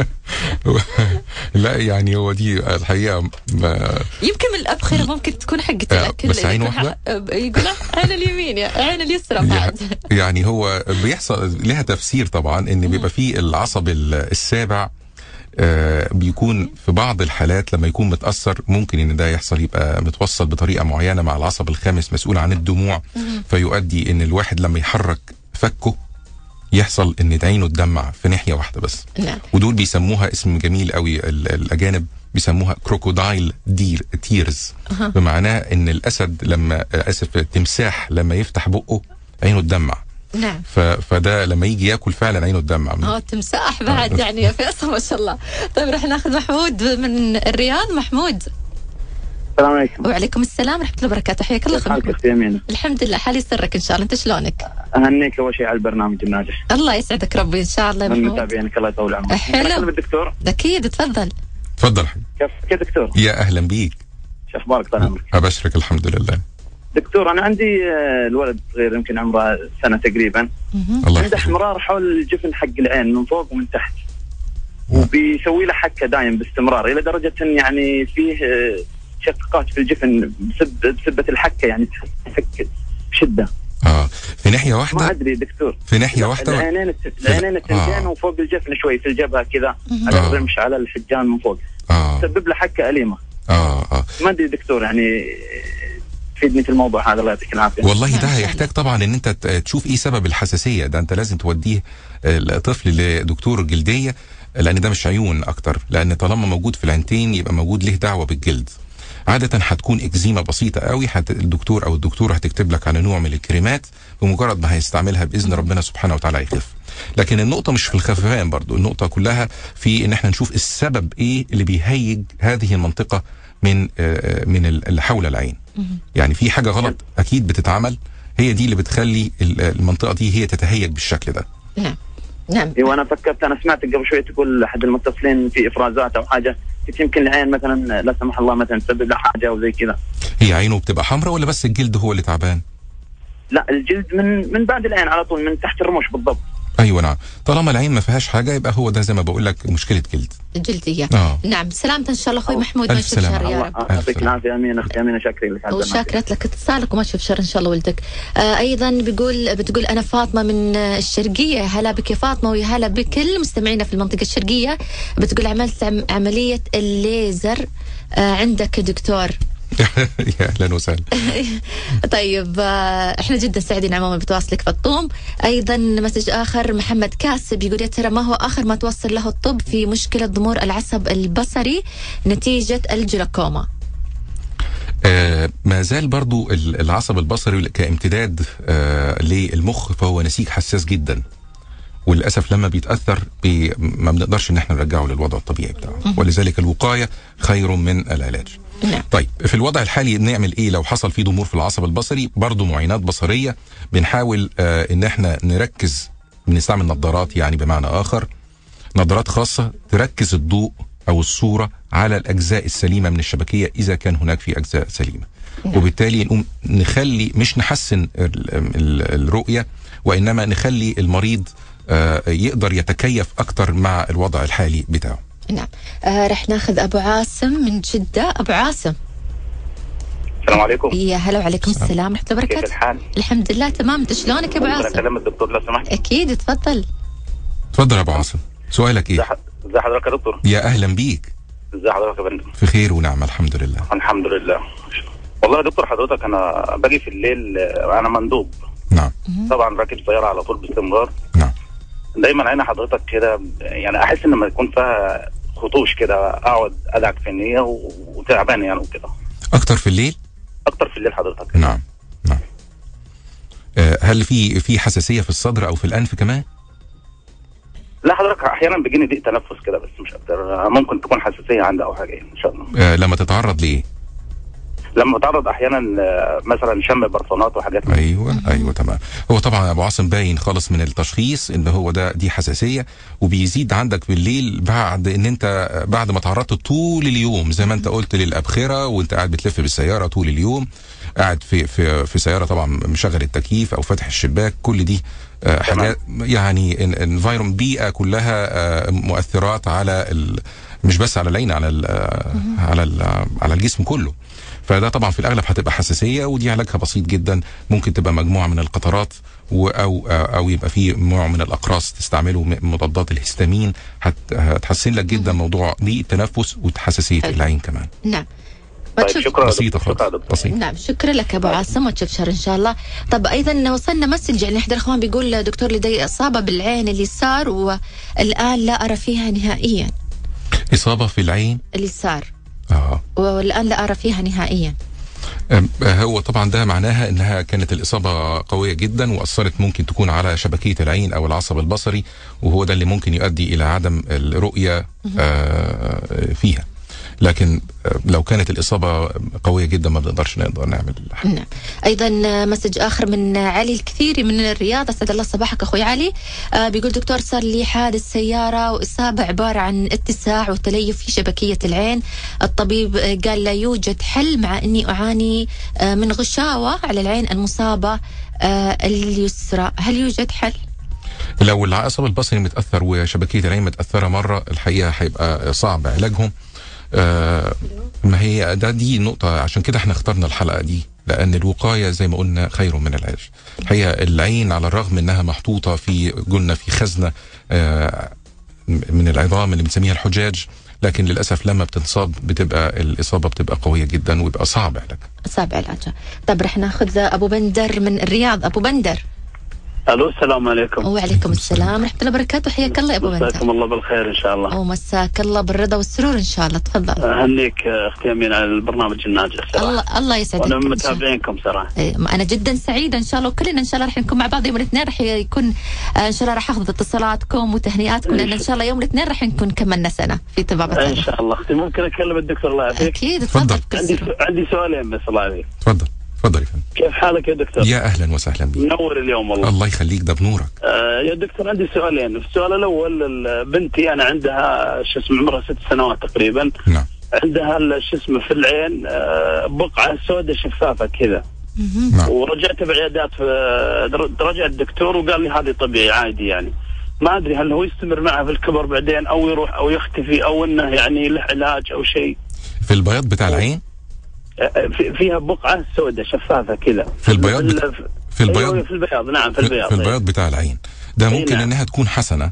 لا يعني هو دي الحقيقه ما يمكن من الابخره ممكن تكون حقت آه، الاكل بس عين يكون واحدة؟ حق- يقول عين اليمين يا عين اليسرى بعد يعني هو بيحصل لها تفسير طبعا ان بيبقى فيه العصب ال- السابع آه، بيكون في بعض الحالات لما يكون متاثر ممكن ان ده يحصل يبقى متوصل بطريقه معينه مع العصب الخامس مسؤول عن الدموع فيؤدي ان الواحد لما يحرك فكه يحصل ان عينه تدمع في ناحيه واحده بس نعم ودول بيسموها اسم جميل قوي ال- الاجانب بيسموها كروكودايل دير تيرز بمعناه ان الاسد لما آه، اسف التمساح لما يفتح بقه عينه تدمع نعم ف... فده لما يجي ياكل فعلا عينه تدمع اه تمساح بعد يعني يا فيصل ما شاء الله طيب رح ناخذ محمود من الرياض محمود السلام عليكم وعليكم السلام ورحمه الله وبركاته حياك الله كيف اخوي حالك محمود اختي امينه؟ الحمد لله حالي سرك ان شاء الله انت شلونك اهنيك اول شيء على البرنامج الناجح الله يسعدك ربي ان شاء الله يا من محمود متابعينك الله يطول عمرك حلو. ممكن أكلم الدكتور اكيد تفضل اتفضل حبيبي. كيف كيف دكتور؟ يا اهلا بيك شو اخبارك طال عمرك؟ ابشرك الحمد لله دكتور انا عندي آه، الولد صغير يمكن عمره سنه تقريبا مهم. الله عنده يحفظك احمرار حول الجفن حق العين من فوق ومن تحت وبيسوي له حكه دايم باستمرار الى درجه ان يعني فيه آه، شقات في الجفن بسب بسبه الحكه يعني تحك بشده اه في ناحيه ما واحده ادري دكتور في ناحيه واحده العينين الت- العينين التنتين آه. وفوق الجفن شوي في الجبهه كذا على آه. الرمش على الحجان من فوق اه تسبب له حكه اليمه اه اه ما ادري دكتور يعني تفيدني في الموضوع هذا الله يعطيك العافيه والله ما ده شاء هيحتاج طبعا ان انت ت- تشوف ايه سبب الحساسيه ده انت لازم توديه آه، الطفل لدكتور جلديه لان ده مش عيون اكتر لان طالما موجود في العينتين يبقى موجود له دعوه بالجلد عادة هتكون اكزيما بسيطة قوي هت... الدكتور او الدكتورة هتكتب لك على نوع من الكريمات بمجرد ما هيستعملها باذن ربنا سبحانه وتعالى يخف. لكن النقطه مش في الخففان برضو النقطه كلها في ان احنا نشوف السبب ايه اللي بيهيج هذه المنطقه من آه، من ال- اللي حول العين يعني في حاجه غلط اكيد بتتعمل هي دي اللي بتخلي ال- المنطقه دي هي تتهيج بالشكل ده نعم نعم ايوه انا فكرت انا سمعت قبل شوي تقول احد المتصلين في افرازات او حاجه قلت يمكن العين مثلا لا سمح الله مثلا تسبب له حاجه او زي كذا هي عينه بتبقى حمراء ولا بس الجلد هو اللي تعبان لا الجلد من من بعد العين على طول من تحت الرموش بالضبط ايوه نعم طالما العين ما فيهاش حاجه يبقى هو ده زي ما بقول لك مشكله جلد جلدية اه نعم سلامة ان شاء الله اخوي محمود ألف ما يشوف سلامة. شر يا الله رب يعطيك العافيه امين اختي امين شاكرين لك على البرنامج. وشاكرت لك اتصالك وما تشوف شر ان شاء الله ولدك آه ايضا بيقول بتقول انا فاطمه من آه، الشرقيه هلا بك يا فاطمه ويا هلا بكل مستمعينا في المنطقه الشرقيه بتقول عملت عم عمليه الليزر آه عندك دكتور يا اهلا وسهلا طيب آه، احنا جدا سعيدين عموما بتواصلك فطوم ايضا مسج اخر محمد كاسب يقول يا ترى ما هو اخر ما توصل له الطب في مشكله ضمور العصب البصري نتيجه الجلاكوما آه ما زال برضو ال- العصب البصري كامتداد آه للمخ فهو نسيج حساس جدا وللاسف لما بيتاثر بي ما بنقدرش ان احنا نرجعه للوضع الطبيعي بتاعه ولذلك الوقايه خير من العلاج نعم. طيب في الوضع الحالي نعمل ايه لو حصل فيه ضمور في العصب البصري برضو معاينات بصريه بنحاول آه ان احنا نركز بنستعمل نظارات يعني بمعنى اخر نظارات خاصة تركز الضوء أو الصورة على الأجزاء السليمة من الشبكية إذا كان هناك في أجزاء سليمة وبالتالي نقوم نخلي مش نحسن ال- ال- الرؤية وإنما نخلي المريض آه، يقدر يتكيف أكتر مع الوضع الحالي بتاعه نعم آه رح ناخذ ابو عاصم من جده ابو عاصم السلام عليكم يا هلا وعليكم السلام ورحمه الله كيف وبركاته الحال؟ الحمد لله تمام انت شلونك يا ابو ممكن عاصم اكلم الدكتور لو سمحت اكيد تفضل اتفضل يا أبو عاصم سؤالك ازي إيه ح- ازي حضرتك يا دكتور يا أهلا بيك ازي حضرتك يا فندم في خير ونعمة الحمد لله الحمد لله والله يا دكتور حضرتك انا باجي في الليل آه، انا مندوب نعم طبعا راكب سياره على طول باستمرار نعم دايما عين حضرتك كده يعني احس ان لما يكون فيها خطوش كده اقعد ادعك في النيه و- وتعبان يعني وكده أكتر في الليل اكتر في الليل حضرتك نعم نعم آه، هل في في حساسية في الصدر أو في الأنف كمان لا حضرتك احيانا بيجيني ضيق تنفس كده بس مش اكتر ممكن تكون حساسيه عندي او حاجه يعني ان شاء الله آه، لما تتعرض لإيه لما بتعرض احيانا آه، مثلا شم برفانات وحاجات من ايوه ايوه تمام هو طبعا يا ابو عاصم باين خالص من التشخيص ان هو ده دي حساسيه وبيزيد عندك بالليل بعد ان انت بعد ما تعرضت طول اليوم زي ما انت قلت للابخره وانت قاعد بتلف بالسياره طول اليوم قاعد في في في سياره طبعا مشغل التكييف او فاتح الشباك كل دي آه، تمام. حاجات يعني انفايرون بيئه كلها آه، مؤثرات على ال مش بس على العين على ال على ال على الجسم كله فده طبعا في الاغلب هتبقى حساسيه ودي علاجها بسيط جدا ممكن تبقى مجموعه من القطرات و- او او يبقى في نوع من الاقراص تستعمله م- مضادات الهستامين هت- هتحسن لك جدا موضوع ضيق التنفس وحساسيه حلو. العين كمان نعم ما طيب تشوف شكرا يا بسيطه دكتور شكرا يا خالص دكتور بسيطه نعم شكرا لك ابو عاصم وتشوف شر ان شاء الله طب ايضا وصلنا مسج يعني احد الاخوان بيقول دكتور لدي اصابه بالعين اليسار والان لا ارى فيها نهائيا اصابه في العين اليسار اه والان لا ارى فيها نهائيا أم، هو طبعا ده معناها انها كانت الاصابه قويه جدا واثرت ممكن تكون على شبكيه العين او العصب البصري وهو ده اللي ممكن يؤدي الى عدم الرؤيه آه، فيها لكن آه، لو كانت الاصابه قويه جدا ما بنقدرش نقدر نعمل حاجه نعم ايضا مسج اخر من علي الكثيري من الرياض اسعد الله صباحك اخوي علي آه بيقول دكتور صار لي حادث سياره واصابه عباره عن اتساع وتليف في شبكيه العين الطبيب آه، قال لا يوجد حل مع اني اعاني آه من غشاوه على العين المصابه آه اليسرى هل يوجد حل لو العصب البصري متاثر وشبكيه العين متاثره مره الحقيقه هيبقى صعب علاجهم آه ما هي ده دي نقطه عشان كده احنا اخترنا الحلقه دي لان الوقايه زي ما قلنا خير من العلاج الحقيقه العين على الرغم انها محطوطه في قلنا في خزنه آه من العظام اللي بنسميها الحجاج لكن للاسف لما بتنصاب بتبقى الاصابه بتبقى قويه جدا ويبقى صعب علاجها صعب علاجها طب رح ناخذ ابو بندر من الرياض ابو بندر الو السلام عليكم وعليكم السلام ورحمه الله وبركاته حياك الله يا ابو بنتر مساكم الله بالخير ان شاء الله ومساك الله بالرضا والسرور ان شاء الله تفضل اهنيك آه، اختي امين على البرنامج الناجح صراحه الله الله يسعدك وانا إن شاء الله. متابعينكم صراحه إيه، انا جدا سعيده ان شاء الله وكلنا ان شاء الله راح نكون مع بعض يوم الاثنين راح يكون آه، ان شاء الله راح اخذ اتصالاتكم وتهنئاتكم لان ان شاء الله يوم الاثنين راح نكون كملنا سنه في طبابه ان شاء الله اختي ممكن اكلم الدكتور الله يعافيك اكيد تفضل. تفضل بكل عندي سرور. عندي سؤالين بس الله يعافيك تفضل تفضل يا فندم كيف حالك يا دكتور؟ يا اهلا وسهلا بك منور اليوم والله الله يخليك ده بنورك آه يا دكتور عندي سؤالين السؤال الاول ال- بنتي انا عندها شو اسمه عمرها ست سنوات تقريبا نعم عندها ال- شو اسمه في العين آه بقعه سوداء شفافه كذا نعم ورجعت بعيادات في در- رجع الدكتور وقال لي هذه طبيعي عادي يعني ما ادري هل هو يستمر معها في الكبر بعدين او يروح او يختفي او انه يعني له علاج او شيء في البياض بتاع العين آه، في- فيها بقعه سوداء شفافه كذا في البياض بت- ال- في البياض أيوة في البياض نعم في في, البياض في البياض بتاع العين ده أي ممكن نعم. انها تكون حسنه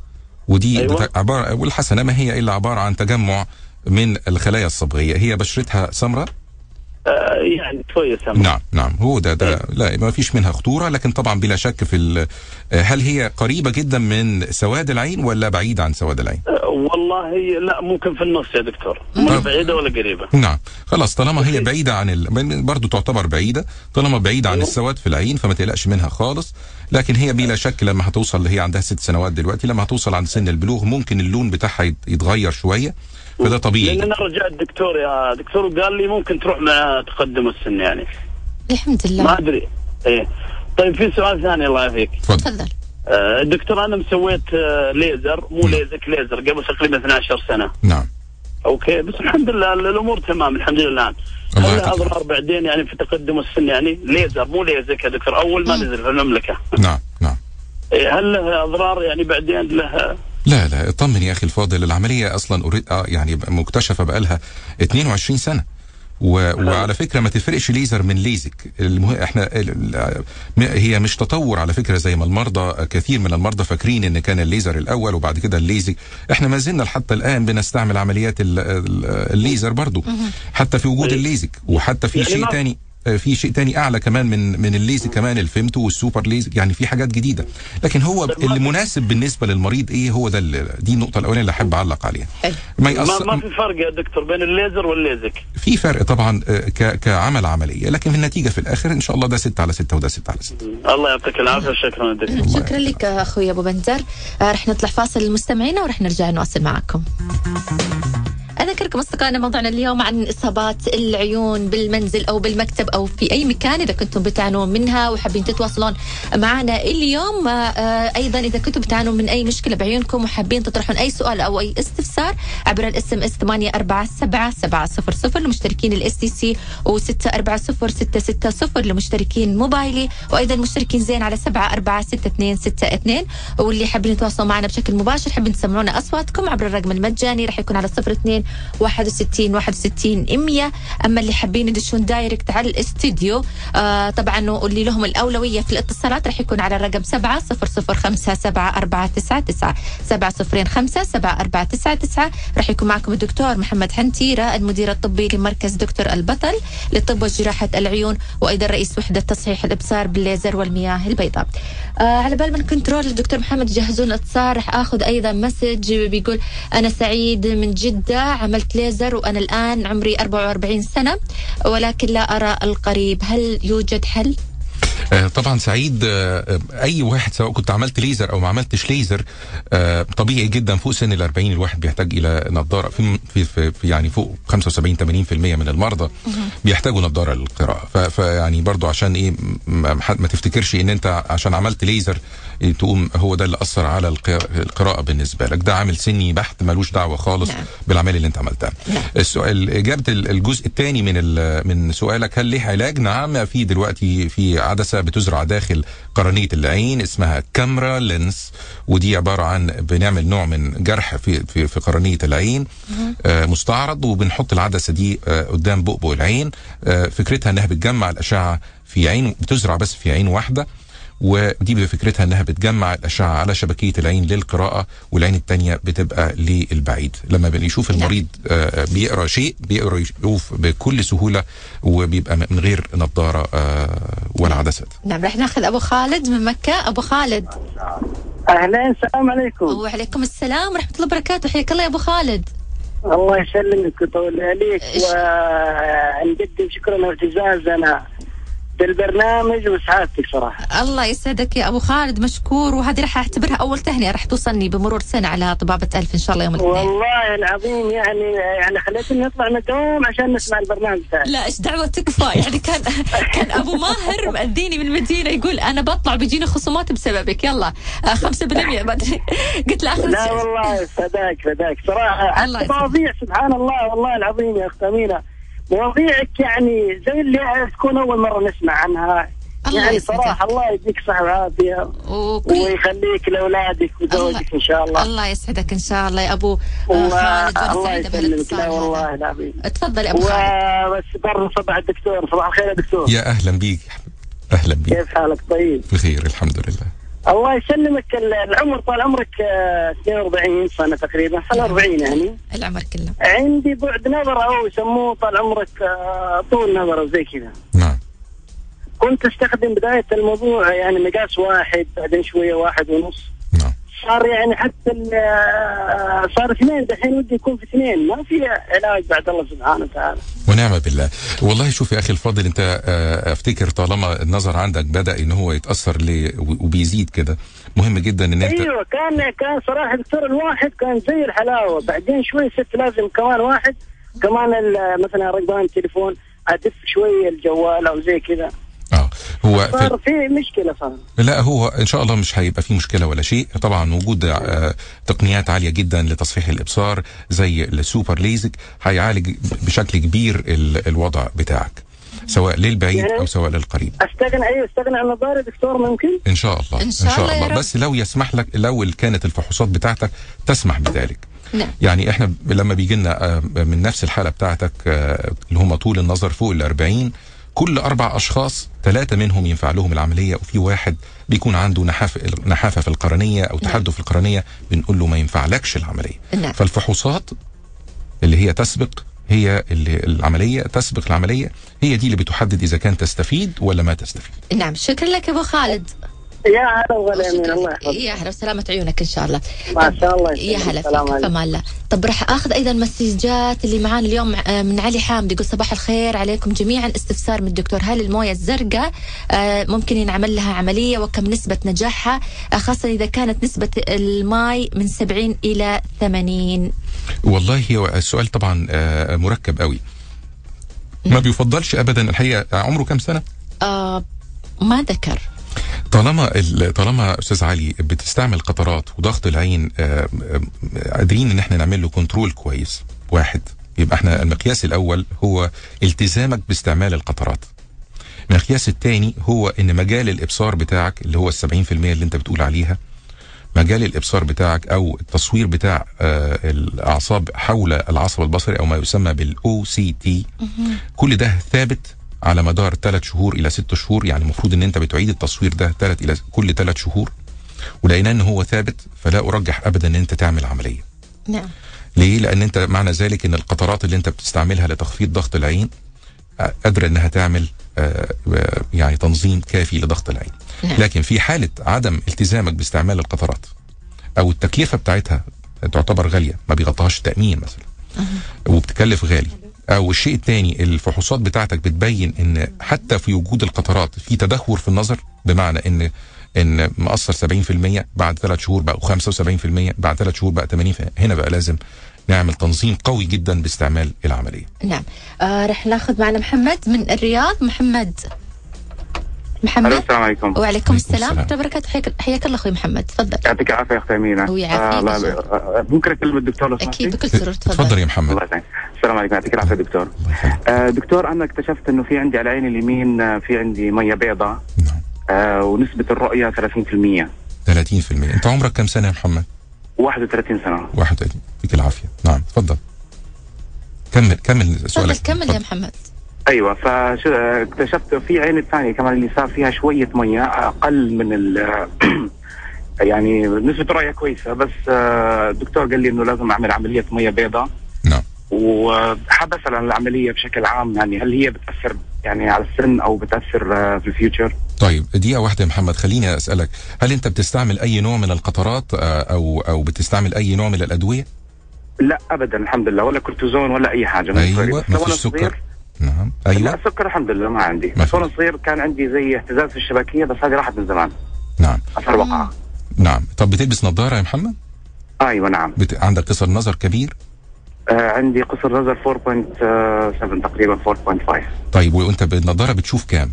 ودي أيوة. بتا... عباره والحسنه ما هي الا عباره عن تجمع من الخلايا الصبغيه هي بشرتها سمراء آه، يعني شويه سمع نعم نعم هو ده ده لا ما فيش منها خطوره لكن طبعا بلا شك في ال- هل هي قريبه جدا من سواد العين ولا بعيده عن سواد العين آه، والله لا ممكن في النص يا دكتور ولا بعيده ولا قريبه نعم خلاص طالما هي بعيده عن ال... برضه تعتبر بعيده طالما بعيده عن أيوة. السواد في العين فما تقلقش منها خالص لكن هي بلا شك لما هتوصل اللي هي عندها ست سنوات دلوقتي لما هتوصل عند سن البلوغ ممكن اللون بتاعها يت- يتغير شويه فده طبيعي لان انا رجعت الدكتور يا دكتور وقال لي ممكن تروح مع تقدم السن يعني الحمد ما لله ادري ايه طيب في سؤال ثاني الله يعافيك تفضل تفضل آه، دكتور انا مسويت آه، ليزر مو نعم. ليزك ليزر قبل تقريبا 12 سنه نعم اوكي بس الحمد لله الامور تمام الحمد لله الان الله هل لها يعطيك اضرار بعدين يعني في تقدم السن يعني ليزر مو ليزك يا دكتور اول ما مم. نزل في المملكه نعم نعم إيه، هل له اضرار يعني بعدين له لا لا اطمن يا اخي الفاضل العمليه اصلا أوريد- آه يعني مكتشفه بقالها 22 سنه و... وعلى فكره ما تفرقش ليزر من ليزك المه... احنا ال... ال- م- هي مش تطور على فكره زي ما المرضى كثير من المرضى فاكرين ان كان الليزر الاول وبعد كده الليزك احنا ما زلنا حتى الان بنستعمل عمليات ال... ال- الليزر برضو حتى في وجود طيب. الليزك وحتى في يعني شيء ما- تاني آه، في شيء تاني اعلى كمان من من الليزك كمان الفيمتو والسوبر ليزك يعني في حاجات جديده لكن هو طيب ما- اللي مناسب بالنسبه للمريض ايه هو ده اللي- دي النقطه الاولانيه اللي احب اعلق عليها حلو ما ما, يأثر ما في فرق يا دكتور بين الليزر والليزك في فرق طبعا آه، ك- كعمل عمليه لكن في النتيجه في الاخر ان شاء الله ده 6 على 6 وده 6 على 6 الله يعطيك العافيه شكرا يا دكتور شكرا لك اخوي ابو بنتر آه، رح نطلع فاصل لمستمعينا ورح نرجع نواصل معكم أذكركم أصدقائنا موضوعنا اليوم عن إصابات العيون بالمنزل أو بالمكتب أو في أي مكان إذا كنتم بتعانون منها وحابين تتواصلون معنا اليوم آه، آه، أيضا إذا كنتم بتعانون من أي مشكلة بعيونكم وحابين تطرحون أي سؤال أو أي استفسار عبر الاس ام اس 847700 لمشتركين الاس تي سي و640660 لمشتركين موبايلي وأيضا مشتركين زين على 746262 واللي حابين يتواصلوا معنا بشكل مباشر حابين تسمعونا أصواتكم عبر الرقم المجاني راح يكون على 02 61 61 100 أما اللي حابين يدشون دايركت على الاستديو آه طبعا واللي لهم الأولوية في الاتصالات راح يكون على الرقم 7 005 7499 705 7499 راح يكون معكم الدكتور محمد حنتيرة المدير الطبي لمركز دكتور البطل لطب وجراحة العيون وأيضا رئيس وحدة تصحيح الإبصار بالليزر والمياه البيضاء آه على بال ما نكنترول الدكتور محمد جهزون الاتصال راح اخذ ايضا مسج بيقول انا سعيد من جده عملت ليزر وانا الان عمري 44 سنه ولكن لا ارى القريب هل يوجد حل؟ آه، طبعا سعيد آه، آه، اي واحد سواء كنت عملت ليزر او ما عملتش ليزر آه، طبيعي جدا فوق سن ال 40 الواحد بيحتاج الى نظاره في في, في, في يعني فوق 75 80% من المرضى بيحتاجوا نظاره للقراءه ف- فيعني برضو عشان ايه ما, ما تفتكرش ان انت عشان عملت ليزر إيه، تقوم هو ده اللي اثر على الق- القراءه بالنسبه لك ده عامل سني بحت ملوش دعوه خالص نعم. بالعمل اللي انت عملتها نعم. السؤال اجابه ال- الجزء الثاني من ال- من سؤالك هل ليه علاج نعم في دلوقتي في عدسه بتزرع داخل قرنيه العين اسمها كاميرا لينس ودي عباره عن بنعمل نوع من جرح في في, في قرنيه العين آه مستعرض وبنحط العدسه دي آه قدام بؤبؤ العين آه فكرتها انها بتجمع الاشعه في عين بتزرع بس في عين واحده ودي بفكرتها انها بتجمع الاشعه على شبكيه العين للقراءه والعين الثانيه بتبقى للبعيد لما بنشوف نعم. المريض آه، بيقرا شيء بيقرا يشوف بكل سهوله وبيبقى من غير نظاره آه، ولا عدسات نعم رح ناخذ ابو خالد من مكه ابو خالد اهلين السلام عليكم وعليكم السلام ورحمه الله وبركاته حياك الله يا ابو خالد الله يسلمك ويطول عليك إيش؟ ونقدم شكرا واعتزازنا بالبرنامج وسعادتك صراحه الله يسعدك يا ابو خالد مشكور وهذه راح اعتبرها اول تهنئه راح توصلني بمرور سنه على طبابه الف ان شاء الله يوم الاثنين والله العظيم يعني يعني خليتني نطلع من الدوام عشان نسمع البرنامج تاعك لا ايش دعوه تكفى يعني كان كان ابو ماهر مأذيني من المدينه يقول انا بطلع بيجيني خصومات بسببك يلا آه، 5% ما ادري قلت له اخر لا شيء والله فداك فداك صراحه الله حتى يسلمك. مواضيع سبحان الله والله العظيم يا اخت امينه مواضيعك يعني زي اللي تكون اول مره نسمع عنها الله يعني يسعدك. صراحه الله يديك صحه وعافيه وكل ويخليك لاولادك وزوجك ان شاء الله الله يسعدك ان شاء الله يا ابو آه، والله خالد وانا الله سعيده يسلمك بهالاتصال لا هذا. والله العظيم تفضل يا ابو خالد وبس برا صباح الدكتور صباح الخير يا دكتور يا اهلا بيك اهلا بيك كيف حالك طيب بخير الحمد لله الله يسلمك ال- العمر طال عمرك آه، 42 سنه تقريبا 45 يعني العمر كله عندي بعد نظر او يسموه طال عمرك آه، طول نظر او زي كذا نعم كنت استخدم بدايه الموضوع يعني مقاس واحد بعدين شويه واحد ونص نعم صار يعني حتى ال- آه، صار اثنين دحين ودي يكون في اثنين ما في علاج بعد الله سبحانه وتعالى ونعم بالله والله شوف يا اخي الفاضل انت آه، افتكر طالما النظر عندك بدا ان هو يتاثر ليه وبيزيد كده مهم جدا ان انت ايوه كان كان صراحه دكتور الواحد كان زي الحلاوه بعدين شوي صرت لازم كمان واحد كمان ال- مثلا رقبان التليفون ادف شوي الجوال او زي كذا اه هو في صار في مشكله صار لا هو ان شاء الله مش هيبقى فيه مشكله ولا شيء طبعا وجود آه، تقنيات عاليه جدا لتصحيح الابصار زي السوبر ليزك هيعالج بشكل كبير ال- الوضع بتاعك سواء للبعيد يعني- او سواء للقريب استغنى ايوه استغنى عن النظاره دكتور ممكن؟ ان شاء الله إن شاء الله يا رب. بس لو يسمح لك لو كانت الفحوصات بتاعتك تسمح بذلك نعم يعني احنا ب- لما بيجي لنا من نفس الحاله بتاعتك آه، اللي هم طول النظر فوق ال 40 كل اربع اشخاص ثلاثه منهم ينفع لهم العمليه وفي واحد بيكون عنده نحافه نحافه في القرنيه او تحدث في القرنيه بنقول له ما ينفعلكش العمليه نعم. فالفحوصات اللي هي تسبق هي اللي العمليه تسبق العمليه هي دي اللي بتحدد اذا كان تستفيد ولا ما تستفيد نعم شكرا لك يا ابو خالد يا هلا وغلا يمين الله شكراً. يحفظك يا هلا وسلامة عيونك ان شاء الله ما طب- شاء الله يا يسلمك. هلا فيك السلام عليكم. فما الله طب راح اخذ ايضا مسجات اللي معانا اليوم آه، من علي حامد يقول صباح الخير عليكم جميعا استفسار من الدكتور هل المويه الزرقاء آه، ممكن ينعمل لها عمليه وكم نسبه نجاحها آه، خاصه اذا كانت نسبه الماي من 70 الى 80 والله هو السؤال طبعا آه، مركب قوي ما بيفضلش ابدا الحقيقه عمره كام سنه آه ما ذكر طالما ال- طالما استاذ علي بتستعمل قطرات وضغط العين آه، آه، قادرين ان احنا نعمل له كنترول كويس واحد يبقى احنا المقياس الاول هو التزامك باستعمال القطرات المقياس الثاني هو ان مجال الابصار بتاعك اللي هو ال 70% اللي انت بتقول عليها مجال الابصار بتاعك او التصوير بتاع آه، الاعصاب حول العصب البصري او ما يسمى بالاو سي تي كل ده ثابت على مدار ثلاث شهور الى ست شهور يعني المفروض ان انت بتعيد التصوير ده ثلاث الى كل ثلاث شهور ولقينا ان هو ثابت فلا ارجح ابدا ان انت تعمل عمليه نعم ليه لان انت معنى ذلك ان القطرات اللي انت بتستعملها لتخفيض ضغط العين آه، قادره انها تعمل آه، آه، يعني تنظيم كافي لضغط العين نعم. لكن في حاله عدم التزامك باستعمال القطرات او التكلفه بتاعتها تعتبر غاليه ما بيغطيهاش التامين مثلا وبتكلف غالي او الشيء الثاني الفحوصات بتاعتك بتبين ان حتى في وجود القطرات في تدهور في النظر بمعنى ان ان مقصر 70% بعد ثلاث شهور بقوا 75% بعد ثلاث شهور بقى 80% هنا بقى لازم نعمل تنظيم قوي جدا باستعمال العمليه نعم آه رح ناخذ معنا محمد من الرياض محمد الو محمد السلام عليكم وعليكم عليكم السلام السلام. ورحمة الله وبركاته حياك حياك الله اخوي محمد تفضل يعطيك العافيه يا اخت امينه ويعافيك الله- إن شاء آه، ممكن اكلم الدكتور لو اكيد سمحتي؟ بكل سرور تفضل تفضل يا محمد الله يسعدك السلام عليكم يعطيك العافيه دكتور آه دكتور انا اكتشفت انه في عندي على عيني اليمين آه، في عندي ميه بيضاء نعم آه ونسبه الرؤيه 30% 30% انت عمرك كم سنه يا محمد 31 سنه 31 فيك العافيه نعم تفضل كمل كمل تفضل سؤالك كمل يا اتفضل. محمد ايوه فاكتشفت في عين الثانيه كمان اللي صار فيها شويه ميه اقل من ال يعني نسبه رؤيه كويسه بس آه، الدكتور قال لي انه لازم اعمل عمليه ميه بيضاء نعم وحاب اسال عن العمليه بشكل عام يعني هل هي بتاثر يعني على السن او بتاثر آه، في الفيوتشر؟ طيب دقيقة واحدة يا محمد خليني أسألك هل أنت بتستعمل أي نوع من القطرات آه، أو أو بتستعمل أي نوع من الأدوية؟ لا ابدا الحمد لله ولا كورتيزون ولا اي حاجه من صغري. أيوة بس ما وأنا فيش صغير- سكر نعم لا أيوة السكر الحمد لله ما عندي ما بس في. وانا صغير كان عندي زي اهتزاز في الشبكيه بس هذه راحت من زمان نعم اثر وقعه نعم طب بتلبس نظارة يا محمد؟ ايوه نعم بت... عندك قصر نظر كبير؟ آه عندي قصر نظر 4.7 تقريبا 4.5 طيب وأنت بالنظارة بتشوف كام؟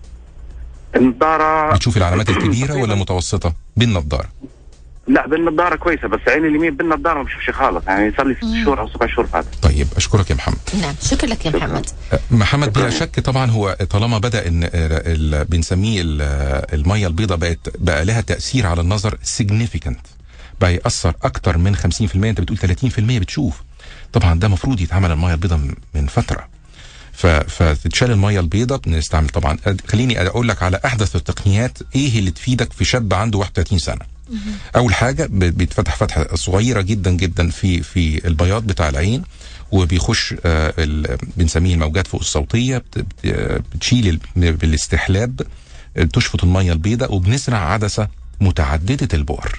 النظاره بتشوف العلامات الكبيرة ولا متوسطة؟ بالنظارة لا بالنظاره كويسه بس عيني اليمين بالنظاره ما بشوفش خالص يعني صار لي ست شهور او سبع شهور فاتت طيب أشكرك يا محمد نعم شكرا لك يا محمد محمد بلا شك طبعا هو طالما بدا ان ال- بنسميه ال- الميه البيضاء بقت بقى لها تاثير على النظر significant بقى ياثر اكتر من 50% انت بتقول 30% بتشوف طبعا ده المفروض يتعمل الميه البيضاء من- من فتره ف- فتتشال الميه البيضاء بنستعمل طبعا أد- خليني اقول لك على احدث التقنيات ايه اللي تفيدك في شاب عنده 31 سنه اول حاجه ب- بيتفتح فتحه صغيره جدا جدا في في البياض بتاع العين وبيخش آه، ال- بنسميه الموجات فوق الصوتيه بت- بت- آه، بتشيل ال- بالاستحلاب آه، تشفط الميه البيضاء وبنزرع عدسه متعدده البؤر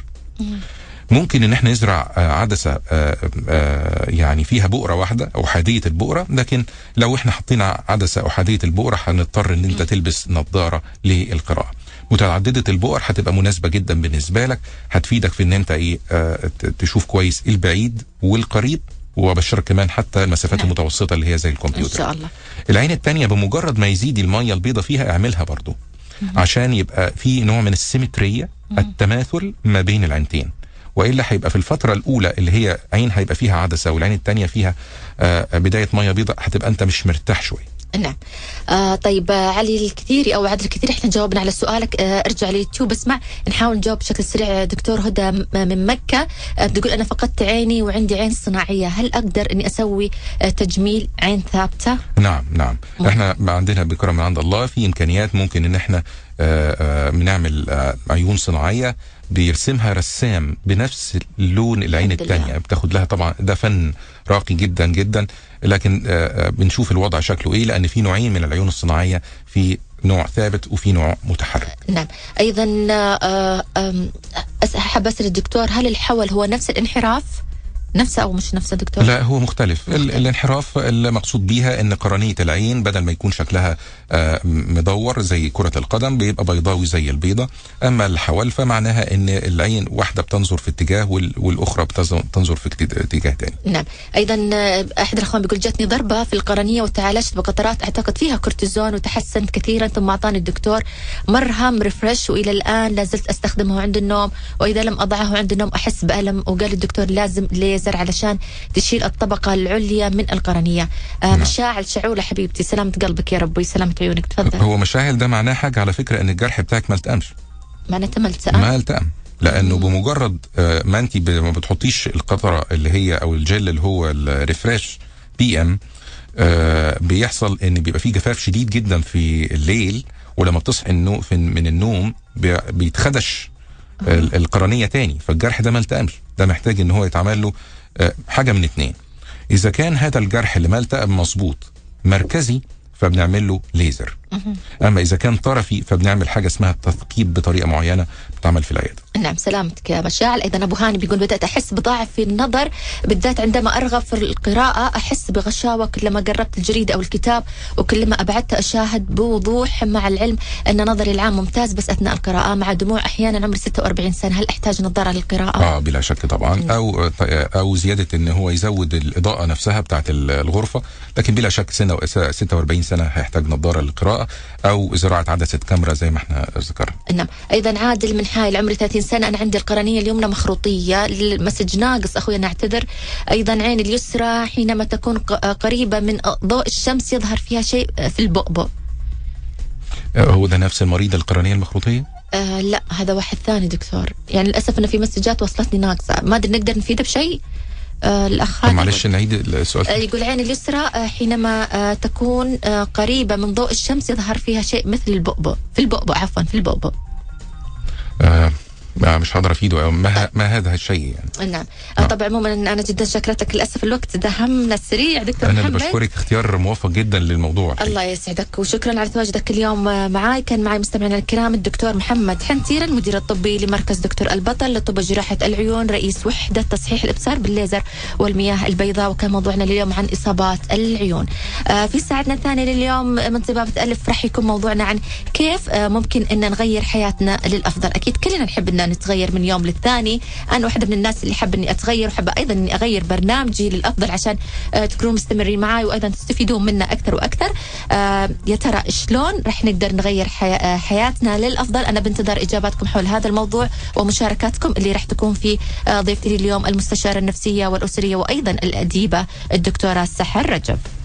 ممكن ان احنا نزرع آه، عدسه آه، آه، يعني فيها بؤره واحده احاديه البؤره لكن لو احنا حطينا عدسه احاديه البؤره هنضطر ان انت تلبس نظاره للقراءه متعدده البؤر هتبقى مناسبه جدا بالنسبه لك هتفيدك في ان انت ايه آه، ت- تشوف كويس البعيد والقريب وابشرك كمان حتى المسافات نعم. المتوسطه اللي هي زي ان الكمبيوتر شاء الله العين التانية بمجرد ما يزيد المية البيضة فيها اعملها برضو عشان يبقى في نوع من السيمترية التماثل ما بين العينتين والا هيبقى في الفتره الاولى اللي هي عين هيبقى فيها عدسه والعين الثانيه فيها آه بدايه ميه بيضاء هتبقى انت مش مرتاح شويه نعم آه طيب آه علي الكثير او عدل الكثير احنا جاوبنا على سؤالك آه ارجع لليوتيوب اسمع نحاول نجاوب بشكل سريع آه، دكتور هدى م- من مكه آه بتقول انا فقدت عيني وعندي عين صناعيه هل اقدر اني اسوي آه تجميل عين ثابته؟ نعم نعم احنا عندنا بكرم من عند الله في امكانيات ممكن ان احنا آه، آه، بنعمل آه، عيون صناعيه بيرسمها رسام بنفس لون العين الحمد لله. الثانيه بتاخد لها طبعا ده فن راقي جدا جدا لكن آه، آه، بنشوف الوضع شكله ايه لان في نوعين من العيون الصناعيه في نوع ثابت وفي نوع متحرك نعم ايضا آه آم، أس- حابه اسال الدكتور هل الحول هو نفس الانحراف؟ نفسه او مش نفسه دكتور؟ لا هو مختلف ال- الانحراف المقصود بيها ان قرنيه العين بدل ما يكون شكلها آه، مدور زي كره القدم بيبقى بيضاوي زي البيضه اما الحول فمعناها ان العين واحده بتنظر في اتجاه وال- والاخرى بتز- بتنظر في اتجاه- اتجاه تاني نعم ايضا آه، احد الاخوان بيقول جتني ضربه في القرنيه وتعالجت بقطرات اعتقد فيها كورتيزون وتحسنت كثيرا ثم اعطاني الدكتور مرهم ريفرش والى الان لا زلت استخدمه عند النوم واذا لم اضعه عند النوم احس بالم وقال الدكتور لازم ليزر علشان تشيل الطبقه العليا من القرنيه آه مشاعل شعوله حبيبتي سلامه قلبك يا رب وسلامه عيونك تفضل هو مشاعل ده معناه حاجه على فكره ان الجرح بتاعك ما التئمش معناتها ملتئم ما التئم لانه بمجرد آه، ما انت ب- ما بتحطيش القطره اللي هي او الجل اللي هو الريفريش بي ام آه، بيحصل ان بيبقى في جفاف شديد جدا في الليل ولما بتصحي النو في من النوم بي- بيتخدش ال- القرنيه تاني فالجرح ده ما التئمش ده محتاج ان هو يتعمل له آه، حاجه من اتنين اذا كان هذا الجرح اللي ما التئم مظبوط مركزي فبنعمل له ليزر اما اذا كان طرفي فبنعمل حاجه اسمها التثقيب بطريقه معينه بتعمل في العياده نعم سلامتك يا مشاعل ايضا ابو هاني بيقول بدات احس بضعف في النظر بالذات عندما ارغب في القراءه احس بغشاوه كلما قربت الجريده او الكتاب وكلما ابعدت اشاهد بوضوح مع العلم ان نظري العام ممتاز بس اثناء القراءه مع دموع احيانا عمري 46 سنه هل احتاج نظاره للقراءه؟ اه بلا شك طبعا او او زياده ان هو يزود الاضاءه نفسها بتاعت ال- الغرفه لكن بلا شك سنه 46 سنه هيحتاج نظاره للقراءه او زراعه عدسه كاميرا زي ما احنا ذكرنا نعم ايضا عادل من حايل عمري 30 سنه انا عندي القرنيه اليمنى مخروطيه المسج ناقص اخوي نعتذر ايضا عيني اليسرى حينما تكون ق- قريبه من ضوء الشمس يظهر فيها شيء في البؤبؤ آه، هو ده نفس المريض القرنيه المخروطيه آه لا هذا واحد ثاني دكتور يعني للاسف انه في مسجات وصلتني ناقصه ما ادري نقدر نفيده بشيء آه الاخ طب هادي معلش نعيد السؤال آه، يقول العين اليسرى آه، حينما آه، تكون آه، قريبة من ضوء الشمس يظهر فيها شيء مثل البؤبؤ في البؤبؤ عفوا في البؤبؤ آه آه، مش هقدر افيده أو ما, ه- ما هذا الشيء يعني نعم آه، طبعا عموما انا جدا شكرتك للاسف الوقت دهمنا السريع دكتور انا اللي محمد بشكرك اختيار موفق جدا للموضوع الله يسعدك وشكرا على تواجدك اليوم آه، معاي كان معي مستمعينا الكرام الدكتور محمد حنتير المدير الطبي لمركز دكتور البطل لطب وجراحة العيون رئيس وحدة تصحيح الإبصار بالليزر والمياه البيضاء وكان موضوعنا اليوم عن إصابات العيون آه، في ساعتنا الثانية لليوم من طبابة ألف راح يكون موضوعنا عن كيف آه، ممكن أن نغير حياتنا للأفضل أكيد كلنا نحب أن نتغير من يوم للثاني أنا واحدة من الناس اللي حابة أني أتغير وحابة أيضا أني أغير برنامجي للأفضل عشان آه، تكونوا مستمرين معي وأيضا تستفيدون منا أكثر وأكثر آه، يا ترى شلون رح نقدر نغير حي- آه، حياتنا للأفضل أنا بنتظر إجاباتكم حول هذا الموضوع ومشاركاتكم اللي رح تكون في آه، ضيفتي لي اليوم المستشارة النفسية والأسرية وأيضا الأديبة الدكتورة سحر رجب